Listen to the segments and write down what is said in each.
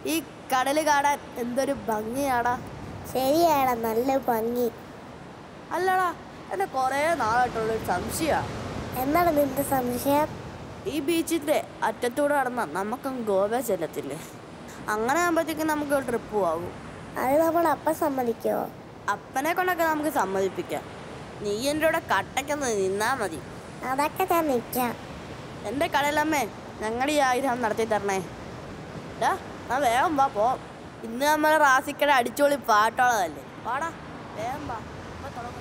ഈ കടല് കാണാൻ എന്തൊരു ഭംഗിയാടാ ശരിയാടാ നല്ല ഭംഗി അല്ലടാ എന്നെ കുറേ നാളായിട്ടുള്ളൊരു സംശയമാണ് എന്താണ് നിന്റെ സംശയം ഈ ബീച്ചിന്റെ അറ്റത്തൂടെ നടന്ന നമുക്കങ്ങ് ഗോവ ചെല്ലത്തില്ലേ അങ്ങനെ ആകുമ്പോഴത്തേക്കും നമുക്ക് ഒരു ട്രിപ്പ് പോകും അത് നമ്മൾ അപ്പം സമ്മതിക്കോ അപ്പനെ കൊണ്ടൊക്കെ നമുക്ക് സമ്മതിപ്പിക്കാം നീ എൻ്റെ കൂടെ കട്ടയ്ക്കൊന്ന് നിന്നാ മതി അതൊക്കെ ഞാൻ നിൽക്കാം എൻ്റെ കടയിലമ്മേ ഞങ്ങളുടെ ഈ ആയുധം നടത്തി തരണേ ഡാ ആ വേഗം വാ പോ ഇന്ന് നമ്മൾ റാസിക്കടെ അടിച്ചോളി പാട്ടുള്ളതല്ലേ വാടാ വേഗം വാ ഇപ്പൊ തുടങ്ങും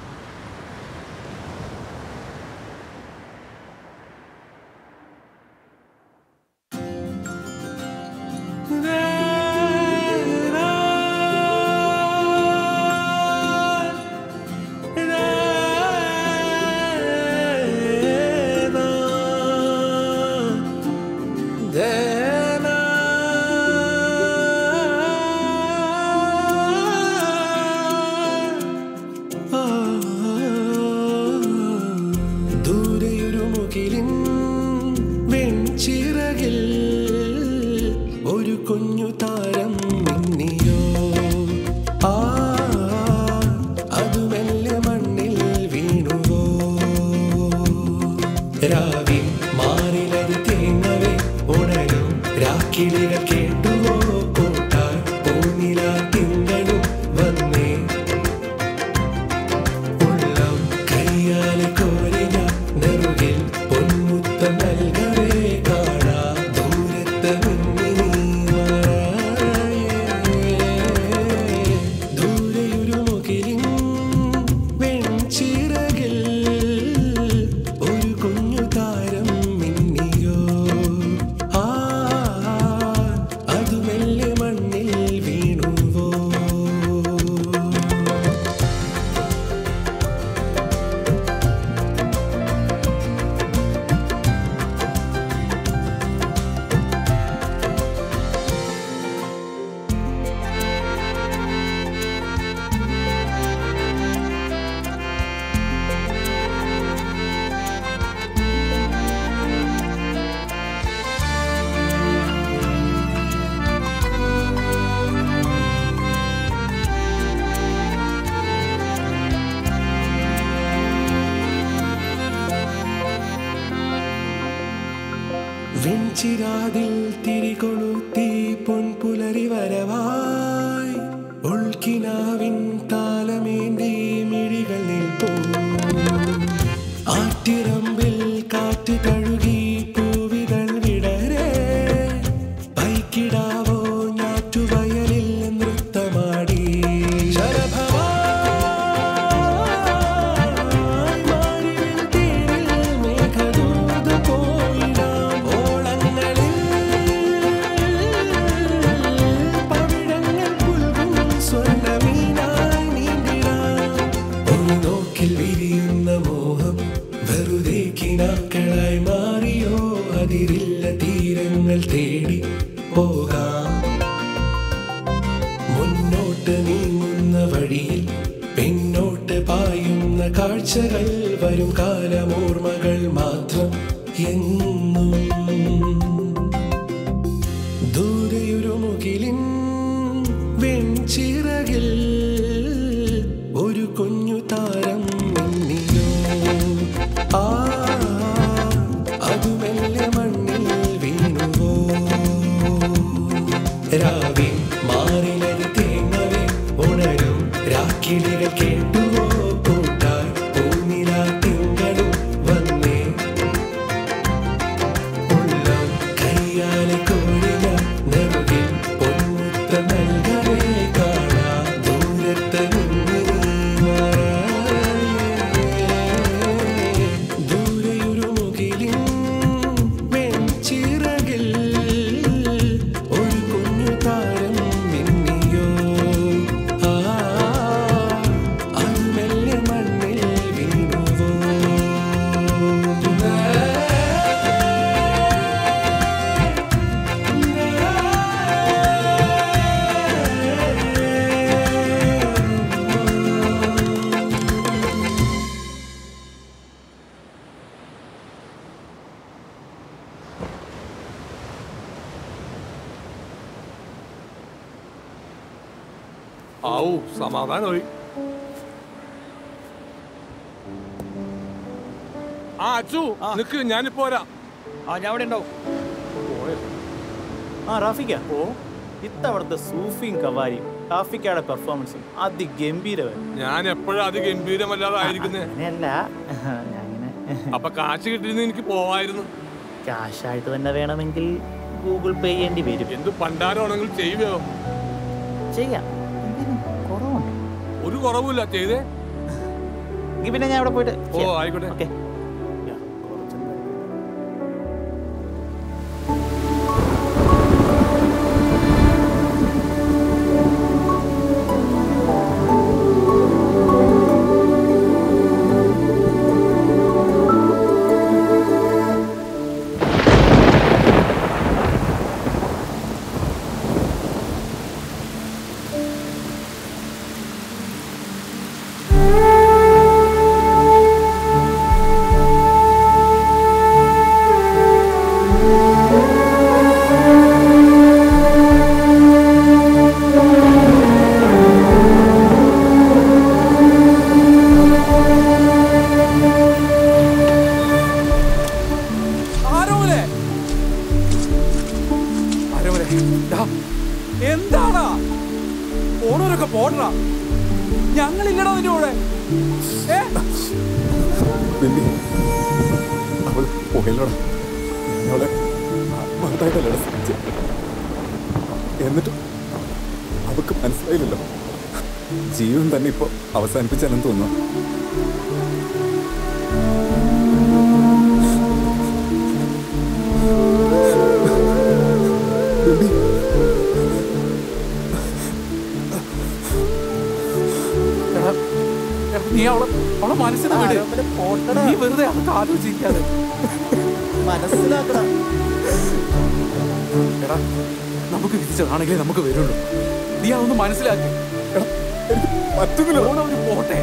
ദൂരെയൊരു മുകിലിൻ വെൺചിറകിൽ ഒരു കുഞ്ഞു താരം മിന്നിയോ ആ അത് മെല്ലെ മണ്ണിൽ വീണുവോ രാവി മാറിലത് തേങ്ങവേ ഉണരും രാക്കിളികൾ കേട്ടുവോ കൂട്ടാൻ പൂനില തിങ്കളും വന്നേ ഉള്ളം കയ്യാലെ കോരിന നെറുകിൽ പൊന്മുത്തം നൽകവേ കാണാ ദൂരത്ത് മിന്നിനി മാറായേ. ദൂരെയൊരു മുകിലിൻ വെൺചിറകിൽ ഒരു കുഞ്ഞു താരം മിന്നിയോ ആ അത് മെല്ലെ മണ്ണിൽ വീണുവോ വെഞ്ചിരാതിൽ തിരികൊളുത്തി പൊൻപുലരി വരവായി ഉൾക്കിനാവിൻ താലമേന്തി മിഴികൾ നിൽപ്പൂ ആറ്റിറമ്പിൽ കാറ്റ് കഴുകി പൂവിതൾ വിടരെ പൈക്കിടാവോ ഞാറ്റുവയലിൽ നൃത്തമാടി ശരഭമായി മാറിവിൽ തീരിൽ മേഘദൂത് പോയിടാം ഓളങ്ങളിൽ പവിഴങ്ങൾ പുൽകും സ്വർണ്ണമീനായി നീന്തിടാം ഒരു നോക്കിൽ വിരിയുന്ന മോഹം വെറുതെ കിനാക്കളായി മാറിയോ അതിരില്ല തീരങ്ങൾ തേടി പോകാം മുന്നോട്ട് നീങ്ങുന്ന വഴിയിൽ പിന്നോട്ട് പായുന്ന കാഴ്ചകൾ വരും കാലമോർമ്മകൾ മാത്രം എന്നും ദൂരെയൊരു മുകിലിൻ വെൺചിറകിൽ ഒരു കുഞ്ഞു താരം മിന്നിയോ ആ അത് മെല്ലെ മണ്ണിൽ വീണുവോ രാവി മാറിലത് തേങ്ങവേ ഉണരും രാക്കിളികൾ കേട്ടുവോ കൂട്ടാൻ പൂനില തിങ്കളും വന്നേ ഉള്ളം കയ്യാലെ കോരിന നെറുകിൽ പൊന്മുത്ത നൽകവേ കാണാ ദൂരത്ത് നിന്നിനി മാറായേ. ദൂരെയൊരു മുകിലിൻ വെൺചിറകിൽ ഒരു കുഞ്ഞു താരം മിന്നിയോ ആ അത് ആവൂ സമാധാനമായി ആ അച്ചു നിക്ക് ഞാനിപ്പോ വരാം ആ ഞാൻ അവിടെ ഉണ്ടാവും ആ റാഫിക്ക ഓ ഇത്തവണത്തെ സൂഫിയും കവാരിയും റാഫിക്കയുടെ പെർഫോമൻസും അതിഗംഭീരമായിരുന്നു ഞാൻ എപ്പോഴും അത് ഗംഭീരമല്ലാതെ ആയിരിക്കുന്നേ അങ്ങനെയല്ല അങ്ങനെ അപ്പൊ കാശ് കിട്ടിയിരുന്ന എനിക്ക് പോവായിരുന്നു ക്യാഷായിട്ട് തന്നെ വേണമെങ്കിൽ ഗൂഗിൾ പേ ചെയ്യേണ്ടി വരും എന്ത് പണ്ടാരമാണെങ്കിൽ ചെയ്യുവോ ചെയ്യാം എന്തിനും കുറവുണ്ട് ഒരു കുറവുമില്ല ചെയ്തേ എങ്കിൽ പിന്നെ ഞാൻ അവിടെ പോയിട്ട് ഓ ആയിക്കോട്ടെ ഓക്കെ ആരോമലെ ആരോമലെ ദാ, എന്താടാ പോണവരൊക്കെ പോടടാ ഞങ്ങളില്ലടാ നിന്റെ കൂടെ ഏ ബിന്നി അവൾ പോയല്ലോടാ അവളെ ആത്മാർത്ഥമായിട്ടല്ലടാ സ്നേഹിച്ചെ. എന്നിട്ടും അവൾക്ക് മനസ്സിലായില്ലല്ലോ ജീവൻ തന്നെ ഇപ്പൊ അവസാനിപ്പിച്ചാലെന്ന് തോന്നുന്നു ബിന്നി, എടാ, എടാ, നീ അവളെ അവളെ മനസ്സിന് വിട് നീ വെറുതെ അതൊക്കെ ആലോചിക്കാതെ മനസ്സിലാക്കണം എടാ നമുക്ക് വിധിച്ചതാണെങ്കിലേ നമുക്ക് വരുള്ളൂ നീ അതൊന്ന് മനസ്സിലാക്കി എടാ, എനിക്ക് പറ്റുന്നില്ല പോണവര് പോട്ടെ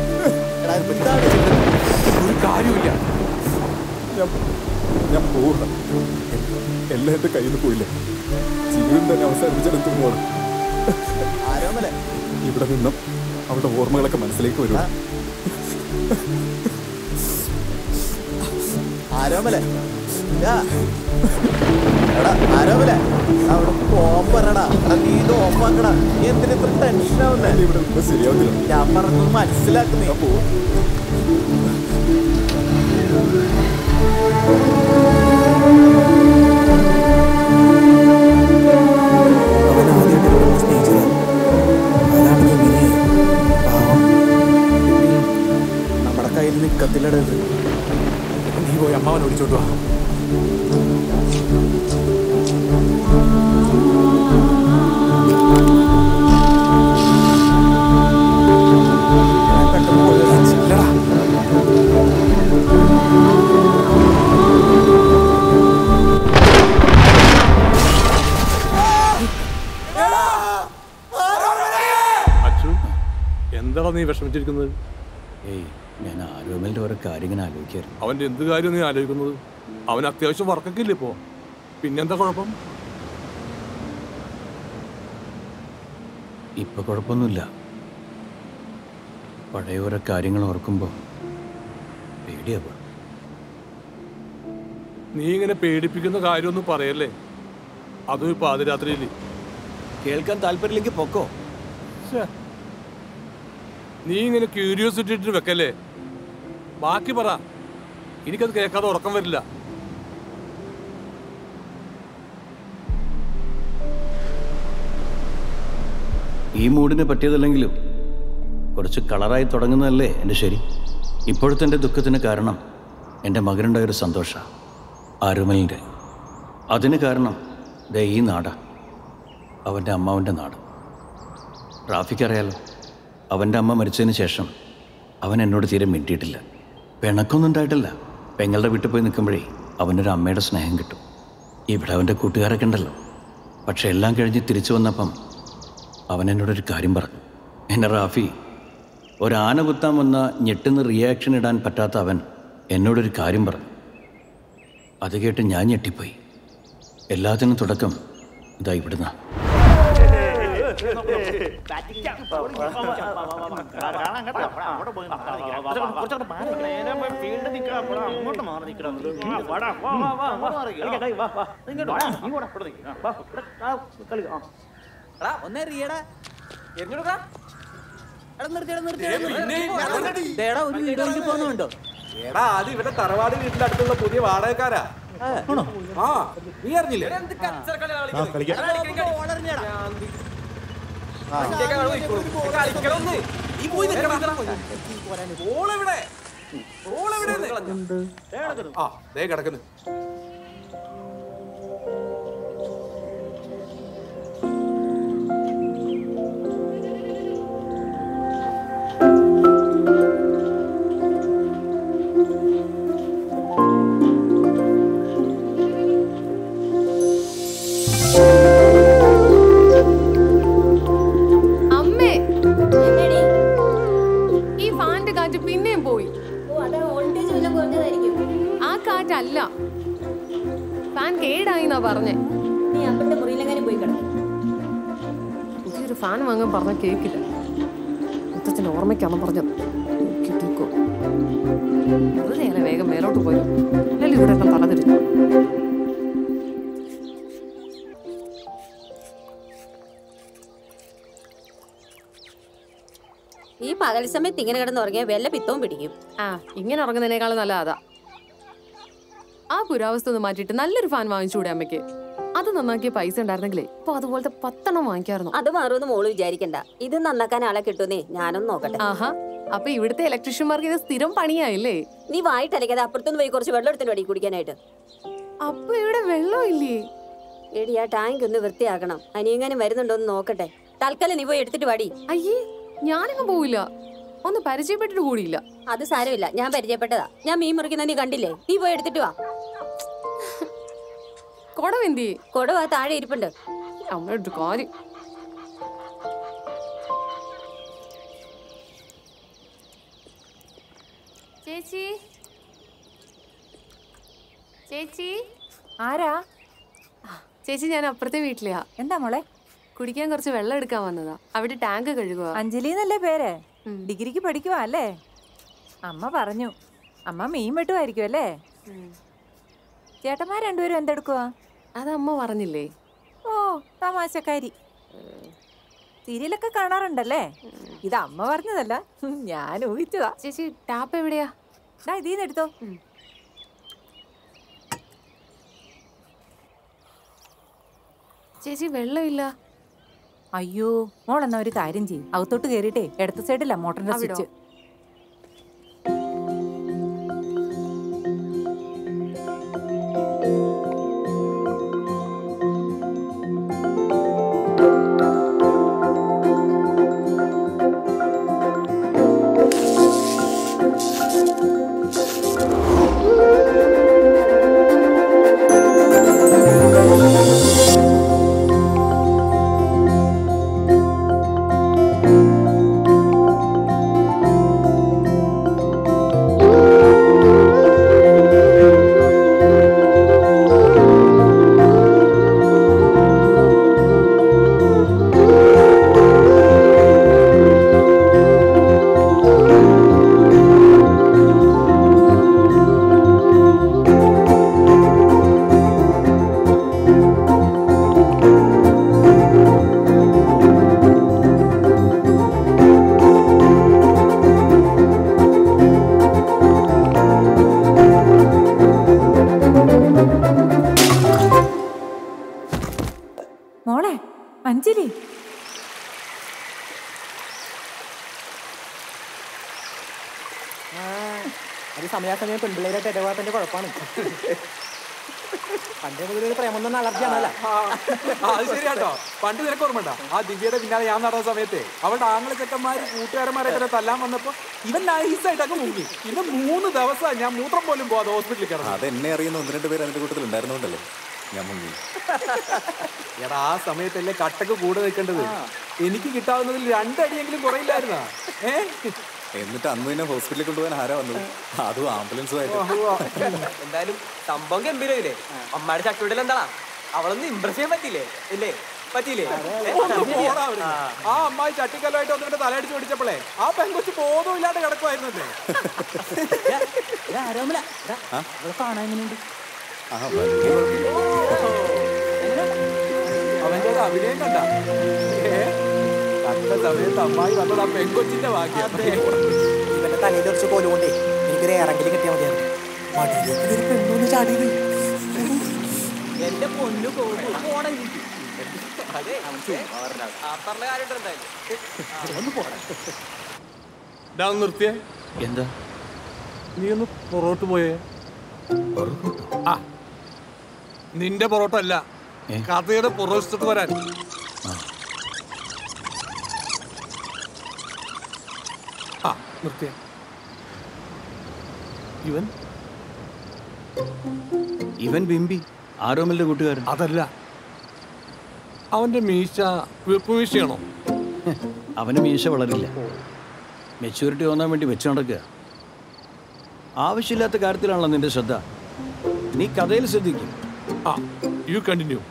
ഒരു കാര്യമില്ല ഞാൻ ഞാൻ പോവുക എല്ലാം എന്റെ കയ്യിൽ നിന്ന് പോയില്ലേ ജീവിതം തന്നെ അവസാനിപ്പിച്ചാലും തോന്നുവാണ് ആരോമലെ ഇവിടെ നിന്നും അവളുടെ ഓർമ്മകളൊക്കെ മനസ്സിലേക്ക് വരും ആരോമലെ ഇതാ. എടാ ആരോമലെ അവിടെ പോകാൻ പറയടാ എടാ നീ ഇത് ഓഫാക്കടാ നീ എന്തിനാ ഇത്ര ടെൻഷൻ ആവുന്നേ ഇവിടെ നിന്നും ശരിയാവുന്നില്ല ഞാൻ പറഞ്ഞത് മനസ്സിലാക്കുന്നേ ഞാൻ പോവും അവൻ ആദ്യമായിട്ട് എന്നെ സ്നേഹിച്ചതാ അതാണെങ്കിൽ ഇങ്ങനെ പാവം നമ്മുടെ കയ്യിൽ നിക്കത്തില്ലടത് നീ പോയി അമ്മാവൻ ഓടിച്ചോട്ട് വാ ചെല്ലടാ. അച്ചു എന്താടാ നീ വിഷമിച്ചിരിക്കുന്നത് ഏയ് ഞാൻ ആരോമലിന്റെ ഓരോ കാര്യങ്ങൾ ആലോചിക്കായിരുന്നു അവന്റെ എന്ത് കാര്യം നീ ആലോചിക്കുന്നത് അവൻ അത്യാവശ്യം വർക്കൊക്കെ ഇല്ലേ ഇപ്പോ പിന്നെന്താ കുഴപ്പം ഇപ്പൊ കുഴപ്പമൊന്നുമില്ല പഴയ ഓരോ കാര്യങ്ങൾ ഓർക്കുമ്പോൾ പേടിയാവുക നീ ഇങ്ങനെ പേടിപ്പിക്കുന്ന കാര്യമൊന്നും പറയല്ലേ അതും ഈ പാതിരാത്രിയിൽ കേൾക്കാൻ താല്പര്യമില്ലെങ്കിൽ പൊക്കോ നീ ഇങ്ങനെ ക്യൂരിയോസിറ്റി ഇട്ട് വെക്കല്ലേ ബാക്കി പറ എനിക്കത് കേൾക്കാതെ ഉറക്കം വരില്ല ഈ മൂഡിന് പറ്റിയതല്ലെങ്കിലും കുറച്ച് കളറായി തുടങ്ങുന്നതല്ലേ എൻ്റെ ശരി ഇപ്പോഴത്തെ എൻ്റെ ദുഃഖത്തിന് കാരണം എൻ്റെ മകനുണ്ടായൊരു സന്തോഷ ആരുമലിൻ്റെ അതിന് കാരണം ദേ ഈ നാടാ അവൻ്റെ അമ്മാവൻ്റെ നാട് റാഫിക്ക് അറിയാലോ അവൻ്റെ അമ്മ മരിച്ചതിന് ശേഷം അവൻ എന്നോട് തീരെ മിണ്ടിയിട്ടില്ല പിണക്കൊന്നും ഉണ്ടായിട്ടില്ല പെങ്ങളുടെ വീട്ടിൽ പോയി നിൽക്കുമ്പോഴേ അവനൊരു അമ്മയുടെ സ്നേഹം കിട്ടും ഇവിടെ അവൻ്റെ കൂട്ടുകാരൊക്കെ ഉണ്ടല്ലോ പക്ഷെ എല്ലാം കഴിഞ്ഞ് തിരിച്ചു വന്നപ്പം അവൻ എന്നോടൊരു കാര്യം പറഞ്ഞു എന്നെ റാഫി ഒരാന കുത്താൻ വന്ന ഞെട്ടുന്ന റിയാക്ഷൻ ഇടാൻ പറ്റാത്ത അവൻ എന്നോടൊരു കാര്യം പറഞ്ഞു അത് കേട്ട് ഞാൻ ഞെട്ടിപ്പോയി എല്ലാത്തിനും തുടക്കം ഇതാ ഇവിടുന്ന ഒന്നേ റിയടാ എങ്ങോട്ടാ ദേടാ ഒരു വീട് ഒഴിഞ്ഞു പോകുന്നുണ്ടോ എടാ അത് ഇവരുടെ തറവാട് വീട്ടിന്റെ അടുത്തുള്ള പുതിയ വാടകക്കാരാ ആ നീ അറിഞ്ഞില്ലേ ഓളെവിടെ ഓളെവിടെ ആ ദേ കിടക്കുന്നു അമ്മേ ഈ ഫാന്റെ കാറ്റ് പിന്നെയും പോയി ആ കാറ്റല്ല ഫാൻ കേടായി എന്നാ പറഞ്ഞേ നീ അപ്പന്റെ മുറിയിലെങ്ങാനും പോയി കിടക്കും പുതിയൊരു ഫാൻ വാങ്ങാൻ പറഞ്ഞ കേക്കില്ല മുത്തച്ഛന്റെ ഓർമ്മയ്ക്കാന്ന് പറഞ്ഞത് കിട്ടിക്കോ വെറുതെ അല്ല വേഗം മേലോട്ട് പോയി അല്ലെങ്കിൽ ഇവിടെ എല്ലാം തല തിരിഞ്ഞു ഈ പകൽ സമയത്ത് ഇങ്ങനെ കിടന്ന് ഉറങ്ങിയ വല്ല പിത്തവും പിടിക്കും ആ ഇങ്ങനെ ഉറങ്ങുന്നതിനേക്കാളും നല്ല അതാ ആ പുരാവസ്ഥ ഒന്ന് മാറ്റിയിട്ട് നല്ലൊരു ഫാൻ വാങ്ങിച്ചുകൂടെ അമ്മയ്ക്ക് അത് നന്നാക്കിയ പൈസ ഉണ്ടായിരുന്നെങ്കിലേ ഇപ്പൊ അതുപോലത്തെ പത്തെണ്ണം വാങ്ങിക്കായിരുന്നു അത് മാറുമെന്ന് മോള് വിചാരിക്കണ്ട ഇത് നന്നാക്കാൻ ആളെ കിട്ടുന്നേ ഞാനൊന്ന് നോക്കട്ടെ ആഹാ അപ്പൊ ഇവിടുത്തെ ഇലക്ട്രീഷ്യന്മാർക്ക് ഇത് സ്ഥിരം പണിയായില്ലേ നീ വായിട്ടലക്കാതെ അപ്പുറത്തുനിന്ന് പോയി കുറച്ച് വെള്ളം എടുത്തിട്ട് വടി കുടിക്കാനായിട്ട് അപ്പൊ ഇവിടെ വെള്ളം ഇല്ലേ എടി ആ ടാങ്ക് ഒന്ന് വൃത്തിയാക്കണം അനിയങ്ങാനും വരുന്നുണ്ടോ എന്ന് നോക്കട്ടെ തൽക്കാലം നീ പോയി എടുത്തിട്ട് വടി അയ്യേ ഞാനങ്ങ് പോവില്ല ഒന്ന് പരിചയപ്പെട്ടിട്ട് കൂടിയില്ല അത് സാരമില്ല ഞാൻ പരിചയപ്പെട്ടതാ ഞാൻ മീൻ മുറിക്കുന്ന നീ കണ്ടില്ലേ നീ പോയി എടുത്തിട്ട് വാ കൊടവെന്തി കൊടവാ താഴെ ഇരിപ്പുണ്ട് അമ്മയുടെ കാര്യം ചേച്ചി ചേച്ചി ആരാ ചേച്ചി ഞാൻ അപ്പുറത്തെ വീട്ടിലെയാ എന്താ മോളെ കുടിക്കാൻ കുറച്ച് വെള്ളം എടുക്കാൻ വന്നതാ അവിടെ ടാങ്ക് കഴുകുക അഞ്ജലി എന്നല്ലേ പേര് ഡിഗ്രിക്ക് പഠിക്കുവാ അല്ലേ അമ്മ പറഞ്ഞു അമ്മ മീൻ വെട്ടുമായിരിക്കും അല്ലേ ചേട്ടന്മാർ രണ്ടുപേരും എന്തെടുക്കുവാ അത് അമ്മ പറഞ്ഞില്ലേ ഓ തമാശക്കാരി സീരിയലൊക്കെ കാണാറുണ്ടല്ലേ ഇത് അമ്മ പറഞ്ഞതല്ല ഞാൻ ഊഹിച്ചതാ ചേച്ചി ടാപ്പ് എവിടെയാ ദാ ഇതീന്ന് എടുത്തോ ചേച്ചി വെള്ളമില്ല അയ്യോ മോളെന്നാ ഒരു കാര്യം ചെയ്യും അകത്തോട്ട് കയറിയിട്ടേ ഇടത്ത സൈഡിലാ മോട്ടറിന്റെ അവിടോ? സ്വിച്ച് മോളെ അഞ്ജലി അത് സമയാസമയം പെൺപിള്ളേരായിട്ട് ഇടപാടിന്റെ കുഴപ്പമാണ് പണ്ടേ മുതൽ ഒരു പ്രേമം തന്നെ അലർജിയാണല്ലോ ആ, അത് ശരിയാട്ടോ പണ്ട് നിനക്ക് ഓർമ്മണ്ട ആ ദിവ്യയുടെ പിന്നാലെ ഞാൻ നടന്ന സമയത്തെ അവളുടെ ആങ്ങളെ ചെക്കന്മാര് കൂട്ടുകാരന്മാരായിട്ട് തല്ലാൻ വന്നപ്പോ ഇവൻ നൈസായിട്ട് അങ്ങ് മുങ്ങി പിന്നെ മൂന്ന് ദിവസം ഞാൻ മൂത്രം പോലും പോവാതെ ഹോസ്പിറ്റലിൽ കിടന്നു അത് എന്നെ അറിയുന്ന ഒന്ന് രണ്ട് പേര് അതിന്റെ കൂട്ടത്തിൽ ഉണ്ടായിരുന്നോണ്ടല്ലേ ഞാൻ മുങ്ങി എടാ ആ സമയത്തല്ലേ കട്ടക്ക് കൂടെ നിൽക്കേണ്ടത് എനിക്ക് കിട്ടാവുന്നതിൽ രണ്ടടിയെങ്കിലും കുറയില്ലായിരുന്നാ ഏ എന്നിട്ട് അന്ന് തന്നെ ഹോസ്പിറ്റലിൽ കൊണ്ടുപോകാൻ ആരാ വന്നത് അതും ആംബുലൻസുമായിട്ട് എന്തായാലും സംഭവം ഗംഭീരമില്ലേ അമ്മയുടെ ചട്ടുവിടൽ എന്താ അവളൊന്നും ഇമ്പ്രസ് ചെയ്യാൻ പറ്റില്ലേ ഇല്ലേ പറ്റിയില്ലേ ഒന്ന് പോടാ അവിടുന്ന്. ആ അമ്മായി ചട്ടിക്കല്ലുമായിട്ട് വന്നിട്ട് തലയടിച്ച് പിടിച്ചപ്പോഴേ ആ പെങ്കൊച്ച് ബോധവും ഇല്ലാണ്ട് കിടക്കുമായിരുന്നല്ലേ ആരോമല ഇവിടെ കാണാൻ എങ്ങനെയുണ്ട് അവന്റെ ഒരു അഭിനയം കണ്ട കണ്ട സമയത്ത് അമ്മായി വന്നത് ആ പെങ്കൊച്ചിന്റെ ഭാഗ്യം ഇവന്റെ തലയിൽ കുറച്ച് കോലുകൊണ്ടേ എനിക്കൊരു ഇറങ്ങല് കിട്ടിയാൽ മതിയായിരുന്നു മടിയിലേക്ക് ഒരു പെണ്ണൊന്ന് ചാടിയത് എന്റെ പൊന്നു പോകും പോണേ ഒന്ന് പോടാ ഡാ ഒന്ന് നിർത്തിയേ എന്താ നീ ഒന്ന് പുറകോട്ട് പോയേ ആ നിന്റെ പൊറോട്ടല്ല കഥയുടെ പുറവശത്തോട്ട് വരാൻ ആ നിർത്തിയേ ഇവൻ ഇവൻ ബിംബി ആരോമലിന്റെ കൂട്ടുകാരൻ അതല്ല അവന്റെ മീശ വെപ്പ് മീശയാണോ അവന് മീശ വളരില്ല മെച്യൂരിറ്റി തോന്നാൻ വേണ്ടി വെച്ച് നടക്കുക ആവശ്യമില്ലാത്ത കാര്യത്തിലാണല്ലോ നിന്റെ ശ്രദ്ധ നീ കഥയിൽ ശ്രദ്ധിക്കും ആ യു കണ്ടിന്യൂ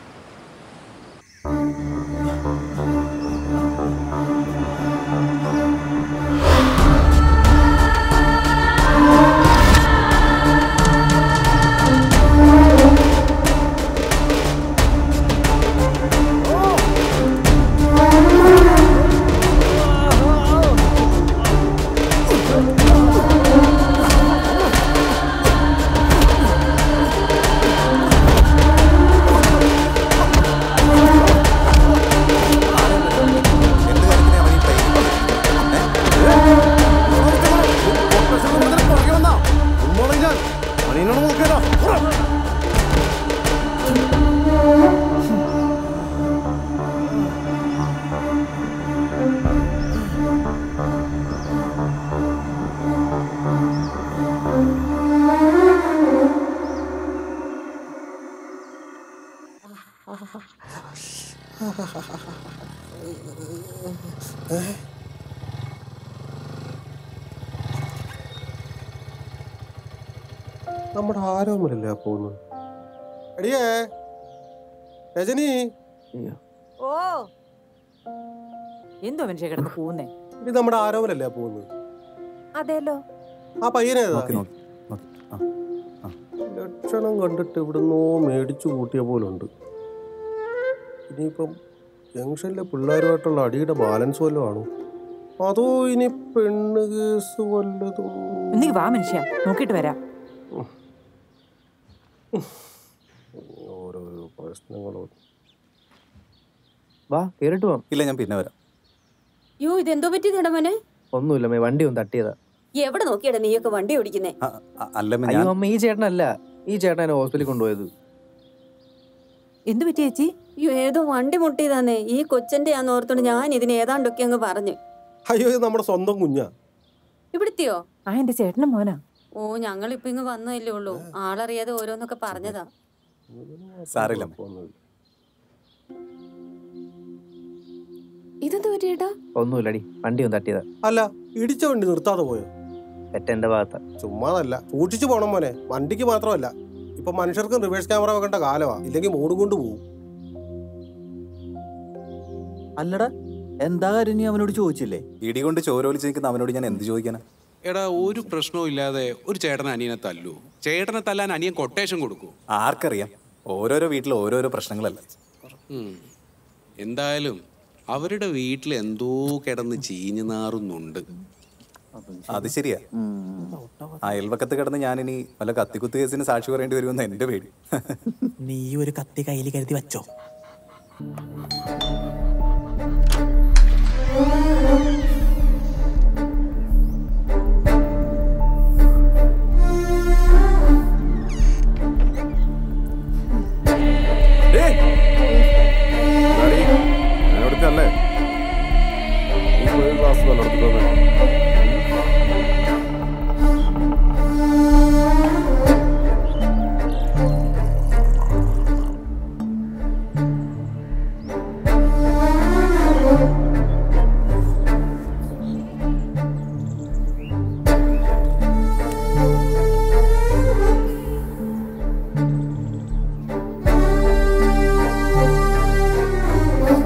നമ്മുടെ ആരോമലല്ലേ പോകുന്നത് എടിയേ രജനി ഓ എന്തോ മനുഷ്യ കിടന്ന് പോകുന്നേ ഇത് നമ്മുടെ ആരോമലല്ലേ പോകുന്നത് അതേലോ ആ പയ്യനേതാ ലക്ഷണം കണ്ടിട്ട് ഇവിടുന്നോ മേടിച്ചു കൂട്ടിയ പോലുണ്ട് ഇനിയിപ്പം ജംഗ്ഷനിലെ പിള്ളേരുമായിട്ടുള്ള അടിയുടെ ബാലൻസ് വല്ലതും ആണോ അതോ ഇനി പെണ്ണ് കേസ് വല്ലതും നീ വാ മനുഷ്യ നോക്കിയിട്ട് വരാം ഓരോരോ പ്രശ്നങ്ങളോ വാ കേറിട്ട് പോവാം ഇല്ല ഞാൻ പിന്നെ വരാം യോ ഇതെന്തോ പറ്റിയതാടാ മോനെ ഒന്നുമില്ല അമ്മേ വണ്ടി ഒന്ന് തട്ടിയതാ എവിടെ നോക്കിയാടാ നീയൊക്കെ വണ്ടി ഓടിക്കുന്നേ അല്ല അയ്യോ അമ്മ ഈ ചേട്ടനല്ല ഈ ചേട്ടൻ എന്നെ ഹോസ്പിറ്റലിൽ കൊണ്ടുപോയത് എന്ത് പറ്റി ചേച്ചി അയ്യോ ഏതോ വണ്ടി മുട്ടിയതാന്നേ ഈ കൊച്ചന്റെ ആന്ന് ഓർത്തോണ്ട് ഞാൻ ഇതിന് ഏതാണ്ടൊക്കെ അങ്ങ് പറഞ്ഞു അയ്യോ ഇത് നമ്മുടെ സ്വന്തം കുഞ്ഞാ ഇവിടുത്തെയോ ആ എന്റെ ചേട്ടന്റെ മോനാ ഓ ഞങ്ങൾ ഇപ്പൊ ഇങ്ങ് വന്നതല്ലേ ഉള്ളൂ ആളറിയാതെ ഓരോന്നൊക്കെ പറഞ്ഞതാ സാറില്ല ഇതെന്ത് പറ്റിയേട്ടാ ഒന്നുമില്ലടി വണ്ടി ഒന്ന് തട്ടിയതാ അല്ല ഇടിച്ച വണ്ടി നിർത്താതെ പോയോ തെറ്റെന്റെ ഭാഗത്താ ചുമ്മാതല്ല സൂക്ഷിച്ചു പോണം മോനെ വണ്ടിക്ക് മാത്രമല്ല ഇപ്പൊ മനുഷ്യർക്കും റിവേഴ്സ് ക്യാമറ വെക്കേണ്ട കാലമാ ഇല്ലെങ്കിൽ മൂടും കൊണ്ട് പോകും അല്ലടാ എന്താ കാര്യം നീ അവനോട് ചോദിച്ചില്ലേ ഇടി കൊണ്ട് ചോരോലിച്ച് നിൽക്കുന്ന അവനോട് ഞാൻ എന്ത് ചോദിക്കാനാ എടാ ഒരു പ്രശ്നവും ഇല്ലാതെ ഒരു ചേട്ടൻ അനിയനെ തല്ലൂ ചേട്ടനെ തല്ലാൻ അനിയൻ കൊട്ടേഷൻ കൊടുക്കൂ ആർക്കറിയാം ഓരോരോ വീട്ടിൽ ഓരോരോ പ്രശ്നങ്ങളല്ലേ ഉം. എന്തായാലും അവരുടെ വീട്ടിൽ എന്തോ കിടന്ന് ചീഞ്ഞു നാറുന്നുണ്ട് അത് ശരിയാ അയൽവക്കത്ത് കിടന്ന് ഞാനിനി വല്ല കത്തിക്കുത്ത് കേസിന് സാക്ഷി പറയേണ്ടി വരുമെന്ന് എന്റെ പേടി നീ ഒരു കത്തി കയ്യിൽ കരുതി വെച്ചോ എന്നോടത്തല്ലേ ഒരു ഗ്ലാസ് വെള്ളം എടുത്തിട്ട് ആ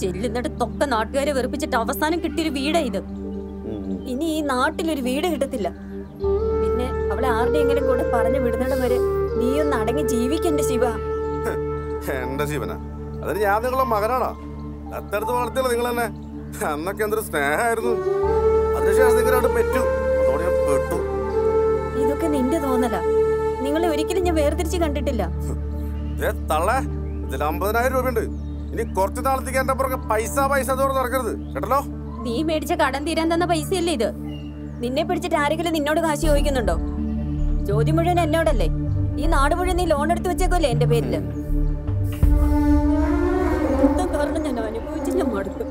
ചെല്ലുന്നിടത്തൊക്കെ നാട്ടുകാരെ വെറുപ്പിച്ചിട്ട് അവസാനം കിട്ടിയൊരു വീടാ ഇത് ഇനി ഈ നാട്ടിലൊരു വീട് കിട്ടത്തില്ല പിന്നെ അവളെ ആരുടെയെങ്കിലും കൂടെ പറഞ്ഞു വിടുന്നിടം വരെ നീയൊന്ന് അടങ്ങി ജീവിക്കണ്ടേ ശിവ എന്റെ ശിവന അതിന് ഞാൻ നിങ്ങളെ മകനാണോ അത്തരത്ത് വളർത്തിയല്ലോ നിങ്ങൾ തന്നെ അന്നൊക്കെ എന്തൊരു സ്നേഹമായിരുന്നു അതിനുശേഷം നിങ്ങളോട് പെറ്റു അതോടെ ഞാൻ പെട്ടു ഇതൊക്കെ നിന്റെ തോന്നല നിങ്ങളെ ഒരിക്കലും ഞാൻ വേർതിരിച്ച് കണ്ടിട്ടില്ല ദേ തള്ളേ ഇതിൽ അമ്പതിനായിരം രൂപയുണ്ട് ഇനി കുറച്ച് നാളത്തേക്ക് എന്റെ പുറകെ പൈസ പൈസ തോടെ നടക്കരുത് കേട്ടല്ലോ നീ മേടിച്ച കടം തീരാൻ തന്ന പൈസയല്ലേ ഇത് നിന്നെ പിടിച്ചിട്ട് ആരെങ്കിലും നിന്നോട് കാശ് ചോദിക്കുന്നുണ്ടോ ചോദ്യം മുഴുവൻ എന്നോടല്ലേ ഈ നാട് മുഴുവൻ നീ ലോൺ എടുത്ത് വെച്ചേക്കല്ലേ എന്റെ പേരില് മൊത്തം കാരണം ഞാൻ അനുഭവിച്ച് ഞാൻ മടുത്തു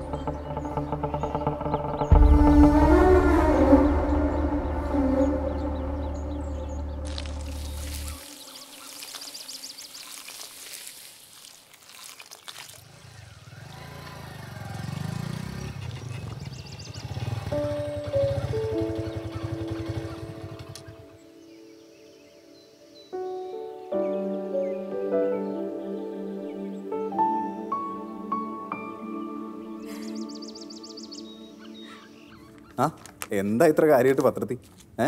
ആ എന്താ ഇത്ര കാര്യമായിട്ട് പത്രത്തിൽ ഏ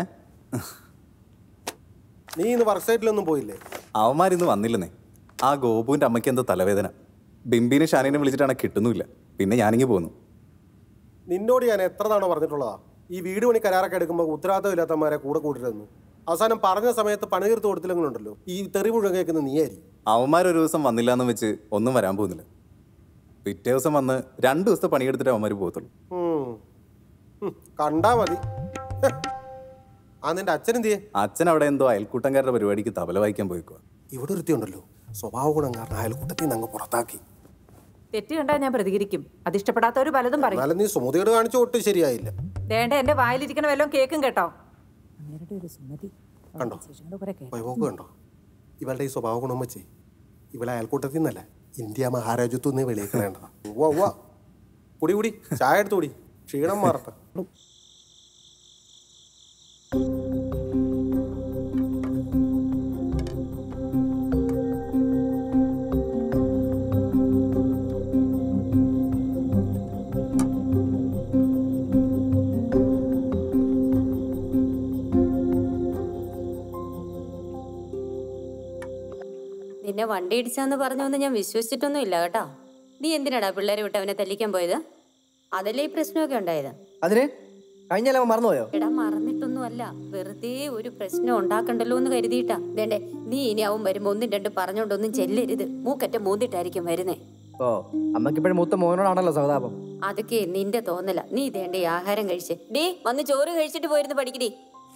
നീ ഇന്ന് വർക്ക് സൈറ്റിലൊന്നും പോയില്ലേ അവന്മാരിന്ന് വന്നില്ലെന്നേ ആ ഗോപുവിന്റെ അമ്മയ്ക്ക് എന്തോ തലവേദന ബിംബിനെ ഷാനിനെ വിളിച്ചിട്ടാണ് കിട്ടുന്നുമില്ല പിന്നെ ഞാനിങ്ങി പോന്നു നിന്നോട് ഞാൻ എത്ര തവണ പറഞ്ഞിട്ടുള്ളതാ ഈ വീട് പണി കരാറൊക്കെ എടുക്കുമ്പോൾ ഉത്തരവാദിത്തം ഇല്ലാത്തമാരെ കൂടെ കൂട്ടരുതെന്ന് അവസാനം പറഞ്ഞ സമയത്ത് പണി തീർത്ത് കൊടുത്തില്ലെങ്കിലുണ്ടല്ലോ ഈ തെറി മുഴുവൻ കേൾക്കുന്ന നീയായിരിക്കും അവന്മാരൊരു ദിവസം വന്നില്ല എന്ന് വെച്ച് ഒന്നും വരാൻ പോകുന്നില്ല പിറ്റേ ദിവസം വന്ന് രണ്ട് ദിവസത്തെ പണിയെടുത്തിട്ട് അവന്മാർ പോകത്തുള്ളൂ ഉം. ഉം, കണ്ടാ മതി ഹ്. ആ നിന്റെ അച്ഛൻ എന്ത് ചെയ്യേ അച്ഛൻ അവിടെ എന്തോ അയൽക്കൂട്ടംകാരുടെ പരിപാടിക്ക് തബല വായിക്കാൻ പോയിക്കുക ഇവിടെ ഒരുത്തി ഉണ്ടല്ലോ സ്വഭാവ ഗുണം കാരണം അയൽക്കൂട്ടത്തിൽ നിന്ന് അങ്ങ് പുറത്താക്കി തെറ്റ് കണ്ടാ ഞാൻ പ്രതികരിക്കും അതിഷ്ടപ്പെടാത്തവര് പലതും പറയും എന്നാലും നീ സുമതിയോട് കാണിച്ച ഒട്ടും ശരിയായില്ല വേണ്ട എന്റെ വായിലിരിക്കണ വല്ലതും കേക്കും കേട്ടോ കണ്ടോ വൈവോക്ക് കണ്ടോ ഇവളുടെ ഈ സ്വഭാവ ഗുണം വെച്ചേ ഇവളെ അയൽക്കൂട്ടത്തിൽ നിന്നല്ല ഇന്ത്യ മഹാരാജ്യത്തു നിന്ന് വെളിയേക്കണേണ്ടതാ ഉവ്വ ഉവ്വ കുടി കുടി ചായ എടുത്ത് കുടി ക്ഷീണം മാറട്ടെ നിന്നെ വണ്ടി ഇടിച്ചാന്ന് പറഞ്ഞൊന്നും ഞാൻ വിശ്വസിച്ചിട്ടൊന്നും ഇല്ല കേട്ടോ നീ എന്തിനാടാ പിള്ളേരെ വിട്ട് അവനെ തല്ലിക്കാൻ പോയത് അതല്ലേ ഈ പ്രശ്നമൊക്കെ ഉണ്ടായത് അതിന് കഴിഞ്ഞാൽ അവൻ മറന്നുപോയോ എടാ മറന്നിട്ടൊന്നും അല്ല വെറുതെ ഒരു പ്രശ്നം ഉണ്ടാക്കണ്ടല്ലോ എന്ന് കരുതിയിട്ടാ വേണ്ടേ നീ ഇനി അവൻ വരുമ്പോ ഒന്നും രണ്ടും പറഞ്ഞോണ്ടൊന്നും ചെല്ലരുത് മൂക്കറ്റ മൂന്നിട്ടായിരിക്കും വരുന്നേ ഓ അമ്മക്ക് ഇപ്പോഴും മൂത്ത മോനോടാണല്ലോ സഹതാപം അതൊക്കെ നിന്റെ തോന്നല നീ ഇതേണ്ട ആഹാരം കഴിച്ചേ ഡേ വന്ന് ചോറ് കഴിച്ചിട്ട് പോയിരുന്നു പഠിക്കടി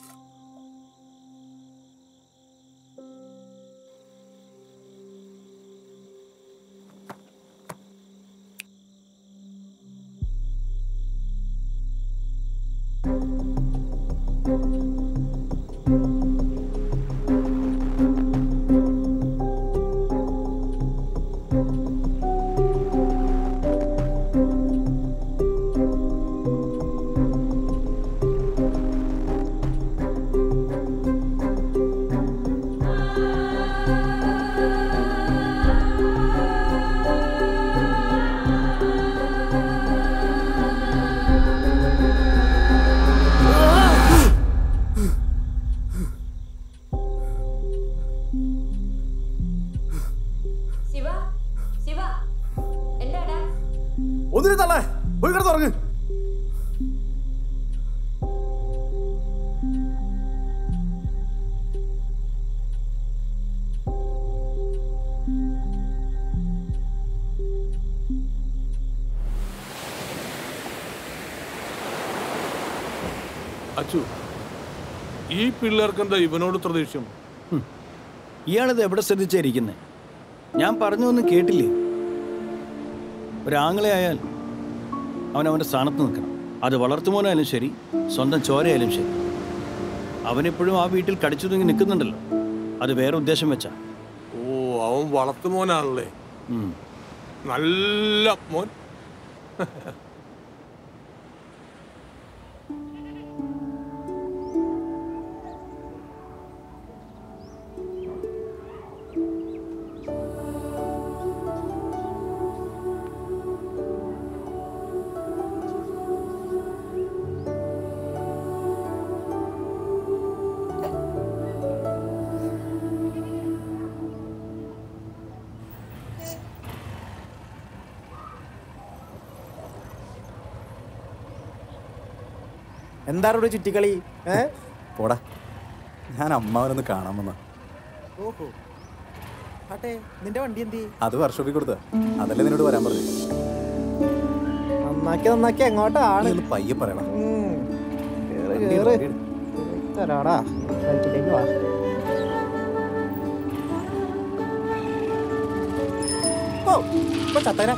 ശിവ ശിവ എന്താടാ ഒന്നിനും തള്ളേ പോയി കിടന്ന് ഉറങ്ങ് അച്ചു ഈ പിള്ളേർക്ക് എന്താ ഇവനോട് ഇത്ര ദേഷ്യം ഇയാളിത് എവിടെ ശ്രദ്ധിച്ചായിരിക്കുന്നത് ഞാൻ പറഞ്ഞൊന്നും കേട്ടില്ലേ ഒരാങ്ങളെ ആയാൽ അവൻ അവൻ്റെ സ്ഥാനത്ത് നിൽക്കണം അത് വളർത്തുമോനായാലും ശരി സ്വന്തം ചോരയായാലും ശരി അവനെപ്പോഴും ആ വീട്ടിൽ കടിച്ചു തൂങ്ങി നിൽക്കുന്നുണ്ടല്ലോ അത് വേറെ ഉദ്ദേശം വെച്ചാ ഓ അവൻ വളർത്തുമോനാണല്ലേ നല്ല മോൻ എന്താണ് ഇവിടെ ചുറ്റിക്കളി ഏ പോടാ ഞാൻ അമ്മാവനൊന്ന് കാണാൻ വന്ന ഓഹോ ആട്ടെ നിന്റെ വണ്ടി എന്തി അത് വർഷോപ്പിൽ കൊടുത്ത അതല്ലേ നിന്നോട് വരാൻ പറഞ്ഞു നന്നാക്കി നന്നാക്കി എങ്ങോട്ടാണ് ഒന്ന് പയ്യെ പറയണം ഉം. കേറ്, വണ്ടി കേറ്. എടു, വണ്ടി തരാടാ ഫ്ലൈറ്റിലേക്ക് വാ ഓ ഇപ്പൊ ചത്തന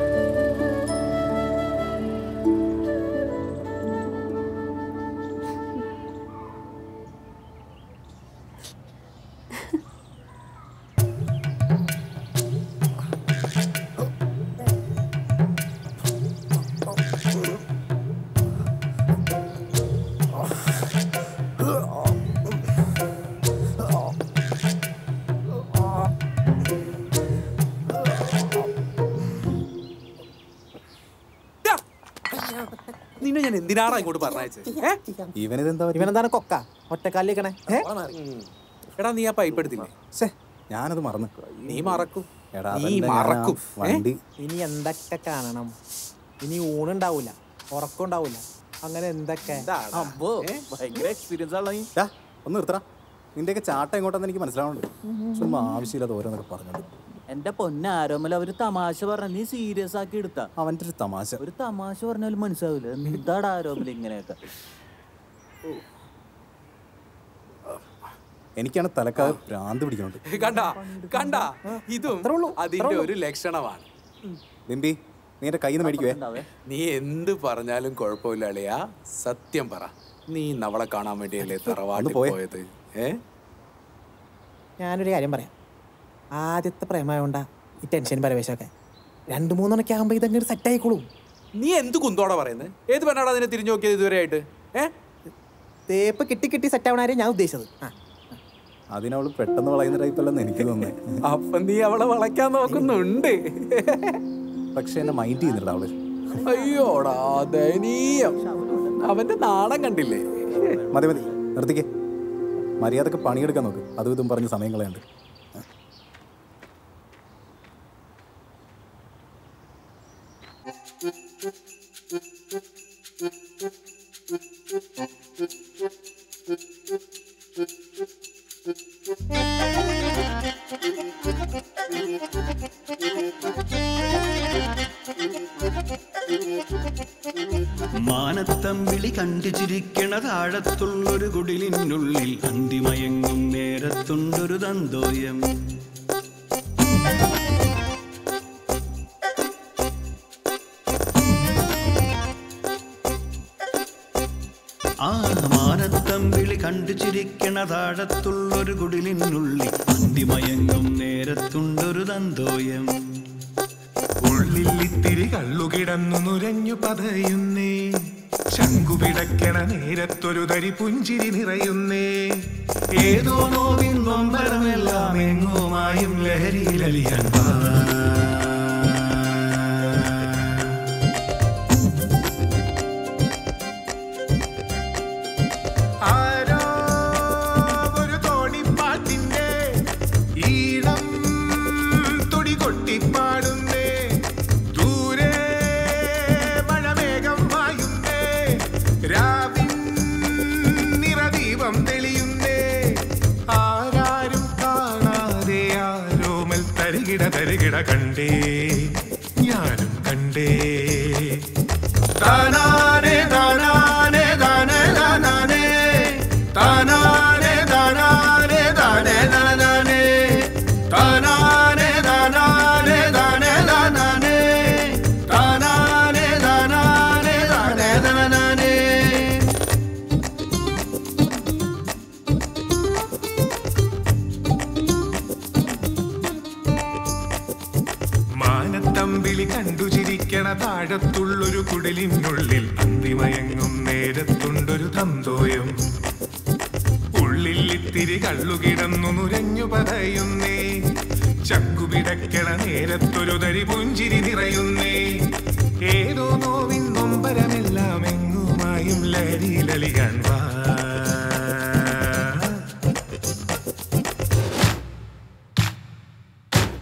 നിന്നെ ഞാൻ എന്തിനാടാ ഇങ്ങോട്ട് പറഞ്ഞയച്ചത് ഇവനിതെന്താ ഇവനെന്താണ് കൊക്ക ഒറ്റക്കാലിലേക്കണേ ഏ എടാ നീ ആ പൈപ്പ് എടുത്തില്ലേ ഞാനത് മറന്നു നീ മറക്കും എടാ നീ അതല്ല ഞാൻ ആ മറക്കും ഏ? വണ്ടി ഇനി എന്തൊക്കെ കാണണം ഇനി ഊണുണ്ടാവൂല ഉറക്കമുണ്ടാവൂല അങ്ങനെ എന്തൊക്കെ അമ്പോ ഭയങ്കര എക്സ്പീരിയൻസ് ആണല്ലോ നീ ഡാ, ഒന്ന് നിർത്തടാ നിന്റെയൊക്കെ ചാട്ടം എങ്ങോട്ടാന്ന് എനിക്ക് മനസ്സിലാവുന്നുണ്ട് ചുമ്മാ ആവശ്യമില്ലാതെ ഓരോന്നൊക്കെ പറഞ്ഞോണ്ട് എന്റെ പൊന്നാരോമല അവര് തമാശ പറഞ്ഞ നീ സീരിയസ് ആക്കി എടുത്താ അവന്റെ ഒരു തമാശ ഒരു തമാശ പറഞ്ഞാലും മനസ്സിലാവില്ല എന്താടാ ആരോമല ഇങ്ങനെയൊക്കെ എനിക്കാണ് തലക്കാതെ ഭ്രാന്ത് പിടിക്കുന്നുണ്ട് കണ്ട കണ്ട ഇതും അതിന്റെ ഒരു ലക്ഷണമാണ് ബിംബി നീ എന്റെ കയ്യിൽ നിന്ന് മേടിക്കുവേ നീ എന്ത് പറഞ്ഞാലും കുഴപ്പമില്ല അളിയാ സത്യം പറ നീ നവളെ കാണാൻ വേണ്ടിയല്ലേ തറവാട്ടിൽ പോയെ. പോയത് ഏ ഞാനൊരു കാര്യം പറയാം ആദ്യത്തെ പ്രേമമായോണ്ടാ ഈ ടെൻഷൻ പരവേശമൊക്കെ രണ്ട് മൂന്നെണ്ണൊക്കെ ആകുമ്പോ ഇതങ്ങോട്ട് സെറ്റ് ആയിക്കോളും നീ എന്ത് കുന്തോടെ പറയുന്നത് ഏത് പെണ്ണാടാ അതിനെ തിരിഞ്ഞു നോക്കിയത് ഇതുവരെ ആയിട്ട് ഏ തേപ്പ് കിട്ടി കിട്ടി സെറ്റ് ആവണാരെ ഞാൻ ഉദ്ദേശിച്ചത് ആ അതിനവള് പെട്ടെന്ന് വളയുന്ന ടൈപ്പല്ലെന്ന് എനിക്ക് തോന്നുന്നത് അപ്പൊ നീ അവളെ വളയ്ക്കാൻ നോക്കുന്നുണ്ട് പക്ഷെ എന്നെ മൈൻഡ് ചെയ്യുന്നില്ല അവള് അയ്യോടാ ദയനീയം അവന്റെ നാണം കണ്ടില്ലേ മതി മതി നിർത്തിക്കേ മര്യാദക്ക് പണിയെടുക്കാൻ നോക്ക് അതും ഇതും പറഞ്ഞ് സമയം കളയണ്ട് മാനത്തം വിളി കണ്ടു ചിരിക്കണ താഴത്തുള്ളൊരു കുടിലിനുള്ളിൽ അന്തിമയങ്ങും നേരത്തുണ്ടൊരു തന്തോയം ആ മാനത്തം വിളി കണ്ടു ചിരിക്കണ താഴത്തുള്ളൊരു കുടിലിനുള്ളിൽ അന്തിമയങ്ങും നേരത്തുണ്ടൊരു തന്തോയം ഉള്ളിൽ ഇത്തിരി കള്ളുകിടന്നു നുരഞ്ഞു പതയുന്നേ ശങ്കുപിടക്കണ നേരത്തൊരു തരി പുഞ്ചിരി നിറയുന്നേ ഏതോ നോവിൻ നൊമ്പരമെല്ലാം എങ്ങുമായും ലഹരിയിലലിയാൻ വാ. ആരോ ഒരു തോണിപ്പാട്ടിന്റെ ഈണം തുടി കൊട്ടിപ്പാടുന്നേ ദൂരെ മഴമേഘം വായുന്നേ രാവിൻ നിറദീപം തെളിയുന്നേ ആരാരും കാണാതെ ആരോമൽ തരികിട തരികിട കണ്ടേ ഞാനും കണ്ടേ താനാനെ താനാനെ താനേ താനാനേ താനാനെ താനാനെ താനേ താനാനേ താനാനെ താനാനെ താനേ താനാനേ താനാനെ താനാനെ താനേ താനാനേ മാനത്തമ്പിളി കണ്ടു ചിരിക്കണ താഴത്തുള്ളൊരു കുടലിനുള്ളിൽ അന്തിമയങ്ങും നേരത്തുണ്ടൊരു തന്തോയം ഉള്ളിൽ ഇത്തിരി കള്ളുകിടന്നു നുരഞ്ഞു പതയുന്നേ ചക്കുപിടക്കണ നേരത്തൊരു തരി പുഞ്ചിരി നിറയുന്നേ ഏതോ നോവിൻ നൊമ്പരമെല്ലാം എങ്ങുമായും ലഹരിയിലലിയാൻ വാ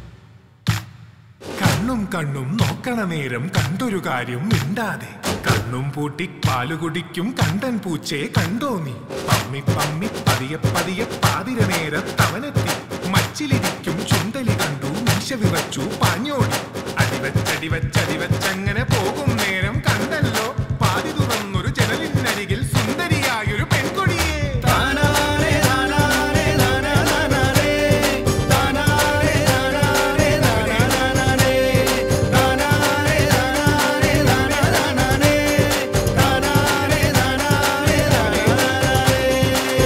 കണ്ണും കണ്ണും നോക്കണ നേരം കണ്ടൊരു കാര്യം മിണ്ടാതെ കണ്ണും കണ്ണും പൂട്ടി പാലു കുടിക്കും കണ്ടൻ പൂച്ചയെ കണ്ടോ നീ പമ്മി പമ്മി പതിയെ പതിയെ പാതിര നേരത്തവനെത്തി മച്ചിലിരിക്കും ചുണ്ടലി കണ്ടു മീശ വിറച്ചു പാഞ്ഞോടി അടിവച്ചടിവച്ചടിവച്ചങ്ങനെ പോകും നേരം കണ്ടല്ലോ പാതി തുറന്നൊരു ജനലിനരികിൽ സുന്ദരിയായൊരു പെൺകൊടിയെ താനാരേ താനാരേ താനാ താനാരേ താനാരേ താനാരേ താനാ താനാരേ താനാരേ താനാരേ താനാ താനാരേ താനാരേ താനാരേ താനാ താനാരേ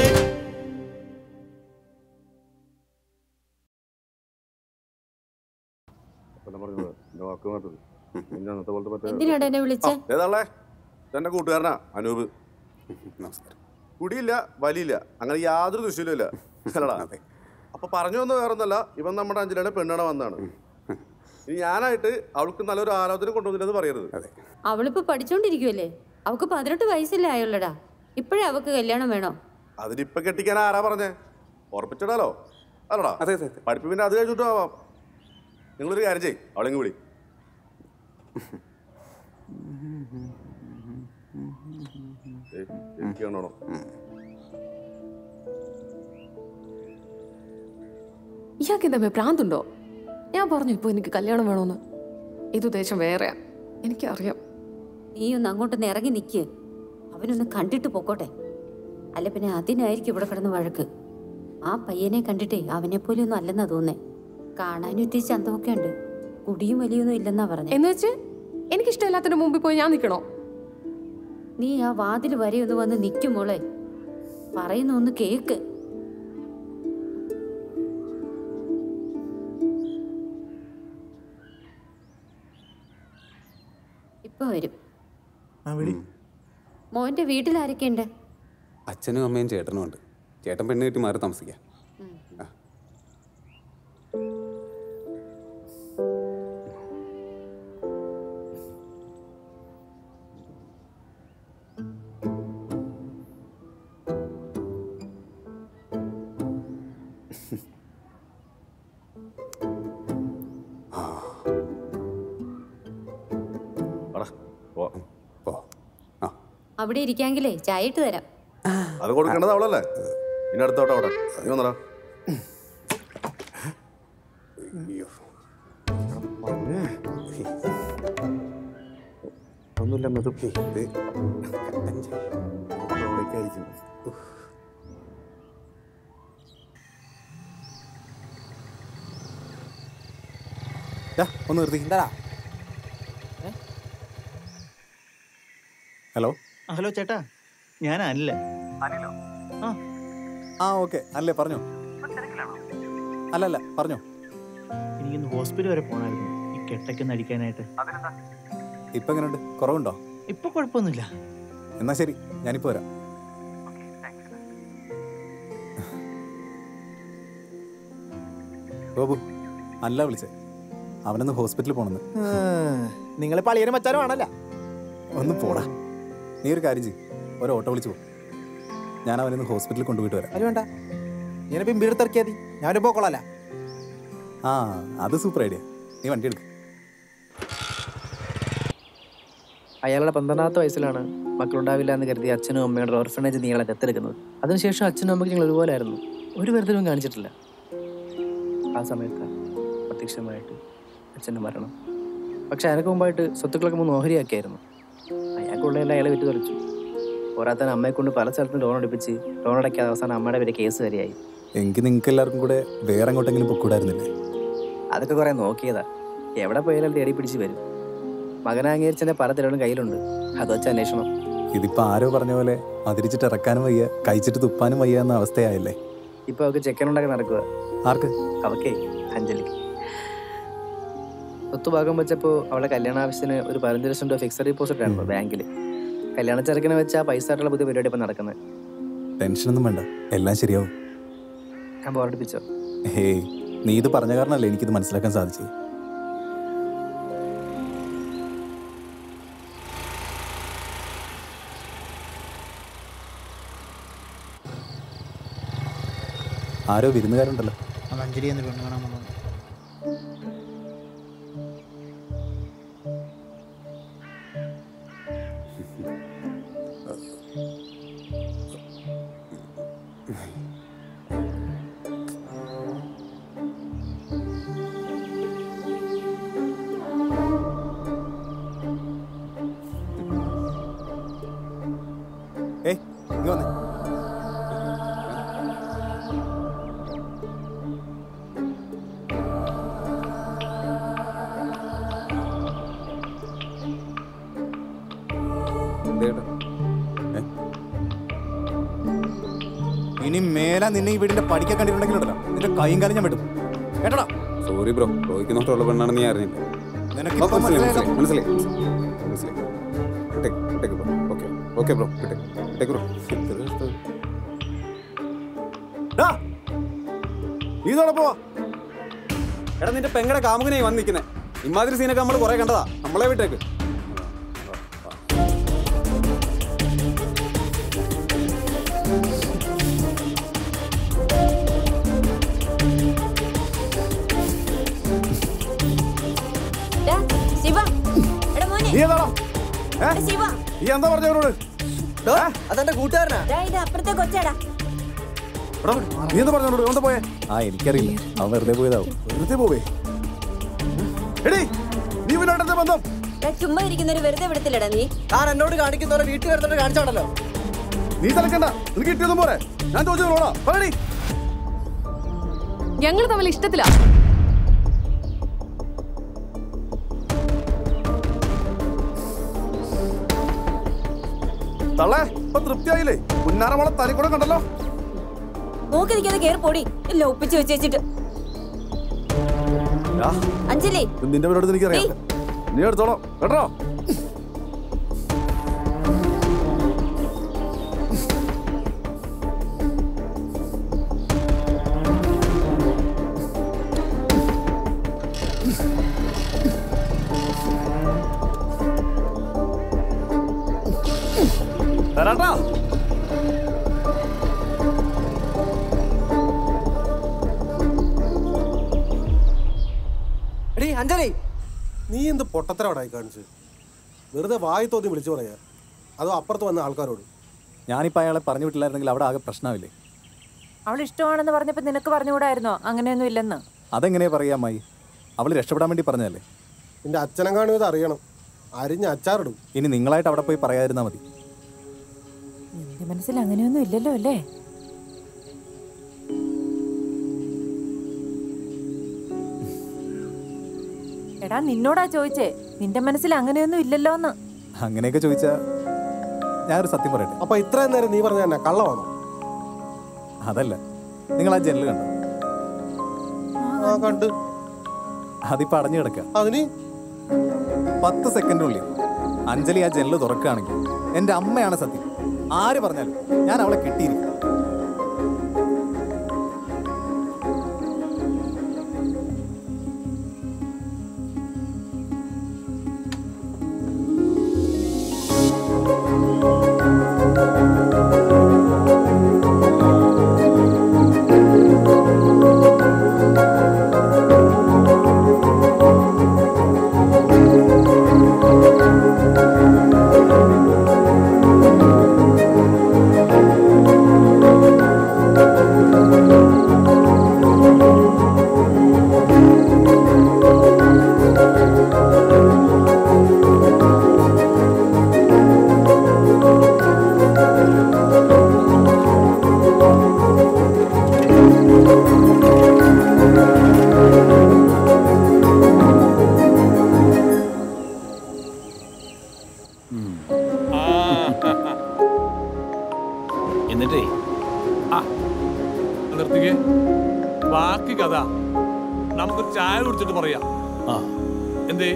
എന്തിനാടാ എന്നെ വിളിച്ചേ ഏതാളെ ഇതെന്റെ കൂട്ടുകാരനാ അനൂപ് നമസ്കാരം കുടിയില്ല വലിയില്ല അങ്ങനെ യാതൊരു ദുശ്ശീലമില്ല അല്ലടാ അപ്പൊ പറഞ്ഞു വന്ന വേറൊന്നല്ല ഇവൻ നമ്മുടെ അഞ്ചലയുടെ പെണ്ണാണ് വന്നാണ് ഇനി ഞാനായിട്ട് അവൾക്ക് നല്ലൊരു ആലോചന കൊണ്ടുവന്നില്ലെന്ന് പറയരുത് അവളിപ്പോ പഠിച്ചോണ്ടിരിക്കുവല്ലേ അവക്ക് പതിനെട്ട് വയസ്സല്ലേ ആയുള്ളടാ ഇപ്പോഴേ അവക്ക് കല്യാണം വേണോ അതിനിപ്പൊ കെട്ടിക്കാൻ ആരാ പറഞ്ഞേ ഉറപ്പിച്ചിടാലോ അല്ലടാ അതെ അതെ പഠിപ്പ് പിന്നെ അത് കഴിഞ്ഞിട്ടും ആവാം നിങ്ങളൊരു കാര്യം ചെയ് അവളെങ്ങ് വിളി ഏയ്, എനിക്ക് കാണണോ ഇയാൾക്ക് എന്താ ഭ്രാന്തുണ്ടോ ഞാൻ പറഞ്ഞു ഇപ്പൊ എനിക്ക് കല്യാണം വേണമെന്ന് ഇത് ഉദ്ദേശം വേറെയാ എനിക്കറിയാം നീ ഒന്ന് അങ്ങോട്ടൊന്ന് ഇറങ്ങി നിൽക്ക് അവനൊന്ന് കണ്ടിട്ട് പൊക്കോട്ടെ അല്ല പിന്നെ അതിനായിരിക്കും ഇവിടെ കിടന്ന് വഴക്ക് ആ പയ്യനെ കണ്ടിട്ടേ അവനെ പോലെ ഒന്നും അല്ലെന്നാ തോന്നേ കാണാനും ഇത്തിരി ചന്തമൊക്കെ ഉണ്ട് കുടിയും വലിയൊന്നും ഇല്ലെന്നാ പറഞ്ഞേ എന്ന് വെച്ച് എനിക്കിഷ്ടമില്ലാത്തതിന്റെ മുമ്പിൽ പോയി ഞാൻ നിൽക്കണോ നീ ആ വാതിൽ വരെ ഒന്ന് വന്ന് നിൽക്കും മോളെ പറയുന്ന ഒന്ന് കേക്ക് ഇപ്പൊ വരും മോന്റെ വീട്ടിൽ ആരൊക്കെയുണ്ട് അച്ഛനും അമ്മയും ചേട്ടനും ഉണ്ട് ചേട്ടൻ പെണ്ണ് കെട്ടി മാറി താമസിക്കാം അവിടെ ഇരിക്കാങ്കിലേ ചായ ഇട്ട് തരാം അത് കൊടുക്കേണ്ടത് അവളല്ലേ ഇനി അടുത്തോട്ടെ അവിടെ നീ വന്നടാ ഒന്നുമില്ല മധു ഇത് ഒന്ന് നിർത്തി എന്താടാ ഹലോ ഹലോ ചേട്ടാ ഞാൻ അനില ആ ഓക്കെ അല്ലേ പറഞ്ഞോ അല്ലല്ല പറഞ്ഞോ എനിക്കൊന്ന് ഹോസ്പിറ്റൽ വരെ പോണായിരുന്നു ഈ കെട്ടൊക്കെ അടിക്കാനായിട്ട് ഇപ്പൊ എങ്ങനെയുണ്ട് കുറവുണ്ടോ ഇപ്പൊ കുഴപ്പമൊന്നുമില്ല എന്നാ ശരി ഞാനിപ്പോ വരാം ഗോപു അല്ല വിളിച്ചേ അവനൊന്ന് ഹോസ്പിറ്റലിൽ പോണെന്ന് നിങ്ങൾ പളിയനും മച്ചാനും ആണല്ല ഒന്ന് പോടാ നീ ഒരു കാര്യം ചെയ്യ് ഒരു ഓട്ടോ വിളിച്ചു പോ ഞാൻ അവനൊന്ന് ഹോസ്പിറ്റലിൽ കൊണ്ടുപോയിട്ട് വരാം അത് വേണ്ട ഞാൻ ബിംബി എടുത്തിറക്കിയാൽ മതി ഞാൻ പോക്കോളല്ല ആ അത് സൂപ്പർ ഐഡിയ നീ വണ്ടി എടുക്കും അയാളുടെ പന്ത്രണ്ടാമത്തെ വയസ്സിലാണ് മക്കളുണ്ടാവില്ല എന്ന് കരുതി അച്ഛനും അമ്മയുടെ ഓർഫനേജ് നീളെ ദത്തെടുക്കുന്നത് അതിനുശേഷം അച്ഛനും അമ്മയ്ക്ക് ഞങ്ങൾ ഒരുപോലെ ആയിരുന്നു ഒരു തരത്തിലും കാണിച്ചിട്ടില്ല ആ സമയത്ത് പ്രത്യക്ഷമായിട്ട് അച്ഛൻ്റെ മരണം പക്ഷെ അതിനൊക്കെ മുമ്പായിട്ട് സ്വത്തുക്കളൊക്കെ മൂന്ന് ഓഹരിയാക്കിയായിരുന്നു അയാൾക്കുള്ളതെല്ലാം അയാളെ വിറ്റ് തെളിച്ചു പോരാത്തന്നെ അമ്മയെ കൊണ്ട് പല സ്ഥലത്തും ലോൺ എടുപ്പിച്ച് ലോൺ അടയ്ക്കാതെ അവസാനം അമ്മയുടെ പേര് കേസ് വരെയായി എങ്കിൽ നിങ്ങൾക്ക് എല്ലാവർക്കും കൂടെ വേറെ എങ്ങോട്ടെങ്കിലും പൊക്കൂടായിരുന്നില്ലേ അതൊക്കെ കുറെ നോക്കിയതാ എവിടെ പോയാലും തേടി പിടിച്ച് വരും മകനെ അംഗീകരിച്ചതിന്റെ പല തെളിവുകളും കയ്യിലുണ്ട് അത് വെച്ച് അന്വേഷണം ഇതിപ്പോ ആരോ പറഞ്ഞ പോലെ മതിരിച്ചിട്ട് ഇറക്കാനും വയ്യ കഴിച്ചിട്ട് തുപ്പാനും വയ്യ എന്ന അവസ്ഥയായല്ലേ ഇപ്പൊ അവർക്ക് ചെക്കനുണ്ടാക്കി നടക്കുക ആർക്ക് അവക്കേ അഞ്ജലിക്ക് സ്വത്ത് ഭാഗം വെച്ചപ്പോൾ അവളെ കല്യാണ ആവശ്യത്തിന് ഒരു പതിനഞ്ച് ലക്ഷം രൂപ ഫിക്സഡ് ഡെപ്പോസിറ്റ് ആയിരുന്നു ബാങ്കിൽ കല്യാണ ചെറുക്കിനെ വെച്ച് ആ പൈസ ആയിട്ടുള്ള പുതിയ പരിപാടി ഇപ്പം നടക്കുന്നത് ടെൻഷനൊന്നും വേണ്ട എല്ലാം ശരിയാവും ഞാൻ ബോറടിപ്പിച്ചോ ഹേയ് നീ ഇത് പറഞ്ഞ കാരണല്ലേ എനിക്കിത് മനസ്സിലാക്കാൻ സാധിച്ചത് ആരോ വിരുന്നുകാരുണ്ടല്ലോ അത് അഞ്ജലി എന്ന് പെണ്ണ് കാണാൻ വന്നു ഇനി മേലെ നിന്നെ ഈ വീടിന്റെ പഠിക്കാൻ കണ്ടിട്ടുണ്ടെങ്കിലുണ്ടല്ലോ നിന്റെ കൈയും കാലം ഞാൻ വിടും കേട്ടടാ സോറി ബ്രോ റോയ്ക്ക് നോട്ടമുള്ള പെണ്ണാണെന്ന് ഞാൻ അറിഞ്ഞില്ല നിനക്ക് ഓ, ഇപ്പം മനസ്സിലായി മനസ്സിലായല്ലോ? മനസ്സിലായി മനസ്സിലായി take take bro okay okay bro take bro ഡാ, നീ ഇതോടെ പോവാ എടാ നിന്റെ പെങ്ങടെ കാമുകനായി വന്ന് നിൽക്കുന്നേ ഇമാതിരി സീനൊക്കെ നമ്മൾ കുറെ കണ്ടതാ നമ്മളെ വിട്ടേക്ക് ഡാ, ശിവ എടാ മോനെ നീ ഏതാടാ ഏ? എടാ, ശിവ നീ എന്താ പറഞ്ഞവരോട് അതെന്റെ കൂട്ടുകാരനാ ഡാ, ഇത് അപ്പുറത്തെ കൊച്ചാടാ എടാ, നീ എന്താ പറഞ്ഞോട് എന്താ പോയെ ആ എനിക്കറിയില്ല അവൻ വെറുതെ പോയതാവും വെറുതെ പോവേ എടീ നീ ഇവനോടത്തെ ബന്ധം ഡാ, ചുമ്മാ ഇരിക്കുന്നൊരു വെറുതെ വിടത്തില്ലടാ നീ താൻ എന്നോട് കാണിക്കുന്ന പോലെ വീട്ടിൽ വരുന്നോണ്ട് കാണിച്ചാണല്ലോ നീ തലക്കണ്ട നിനക്ക് കിട്ടിയതും പോരെ ഞാൻ ചോദിച്ചതോടാ പറയടി ഞങ്ങൾ തമ്മിൽ ഇഷ്ടത്തിലാ തള്ളേ ഇപ്പൊ തൃപ്തിയായില്ലേ പുന്നാരമോളെ തലക്കൂടെ കണ്ടല്ലോ നോക്കി നിൽക്കാതെ കേറി പൊടി എല്ലാം ഒപ്പിച്ച് വെച്ചേച്ചിട്ട് ഡാ, അഞ്ജലി ഇത് നിന്റെ പേരോട് എനിക്കറിയാം നീ എടുത്തോളാം കേട്ടോ തരാട്ടാ എടീ അഞ്ജലി നീ എന്ത് പൊട്ടത്തരവടായി കാണിച്ച് വെറുതെ വായി തോന്നി വിളിച്ചു പറയാ അതോ അപ്പുറത്ത് വന്ന ആൾക്കാരോട് ഞാനിപ്പോൾ അയാളെ പറഞ്ഞു വിട്ടില്ലായിരുന്നെങ്കിൽ അവിടെ ആകെ പ്രശ്നമില്ലേ അവൾ ഇഷ്ടമാണെന്ന് പറഞ്ഞപ്പോ നിനക്ക് പറഞ്ഞുകൂടായിരുന്നോ അങ്ങനെയൊന്നും ഇല്ലെന്ന് അതെങ്ങനെയാ പറയാ അമ്മായി അവൾ രക്ഷപ്പെടാൻ വേണ്ടി പറഞ്ഞതല്ലേ നിന്റെ അച്ഛനെങ്ങാനും ഇത് അറിയണം അരിഞ്ഞ് അച്ചാറിടും ഇനി നിങ്ങളായിട്ട് അവിടെ പോയി പറയാതിരുന്നാൽ മതി നിന്റെ മനസ്സിൽ അങ്ങനെയൊന്നും ഇല്ലല്ലോ അല്ലേ എടാ നിന്നോടാ ചോദിച്ചേ നിന്റെ മനസ്സിൽ അങ്ങനെയൊന്നും ഇല്ലല്ലോ എന്ന് അങ്ങനെയൊക്കെ ചോദിച്ചാൽ ഞാനൊരു സത്യം പറയട്ടെ അപ്പൊ ഇത്രയും നേരം നീ പറഞ്ഞ തന്നെ കള്ളമാണോ അതല്ല നിങ്ങൾ ആ ജനൽ കണ്ടോ ആ കണ്ട് അതിപ്പോ അടഞ്ഞു കിടക്കുക അതിന് പത്ത് സെക്കൻഡിനുള്ളിൽ അഞ്ജലി ആ ജനൽ തുറക്കുകയാണെങ്കിൽ എൻ്റെ അമ്മയാണ് സത്യം ആര് പറഞ്ഞാലും ഞാൻ അവളെ കിട്ടിയിരിക്കും എന്നിട്ടേ ആ നിർത്തിക്കേ ബാക്കി കഥ നമുക്കൊരു ചായ കുടിച്ചിട്ട് പറയാം ആ എന്തേ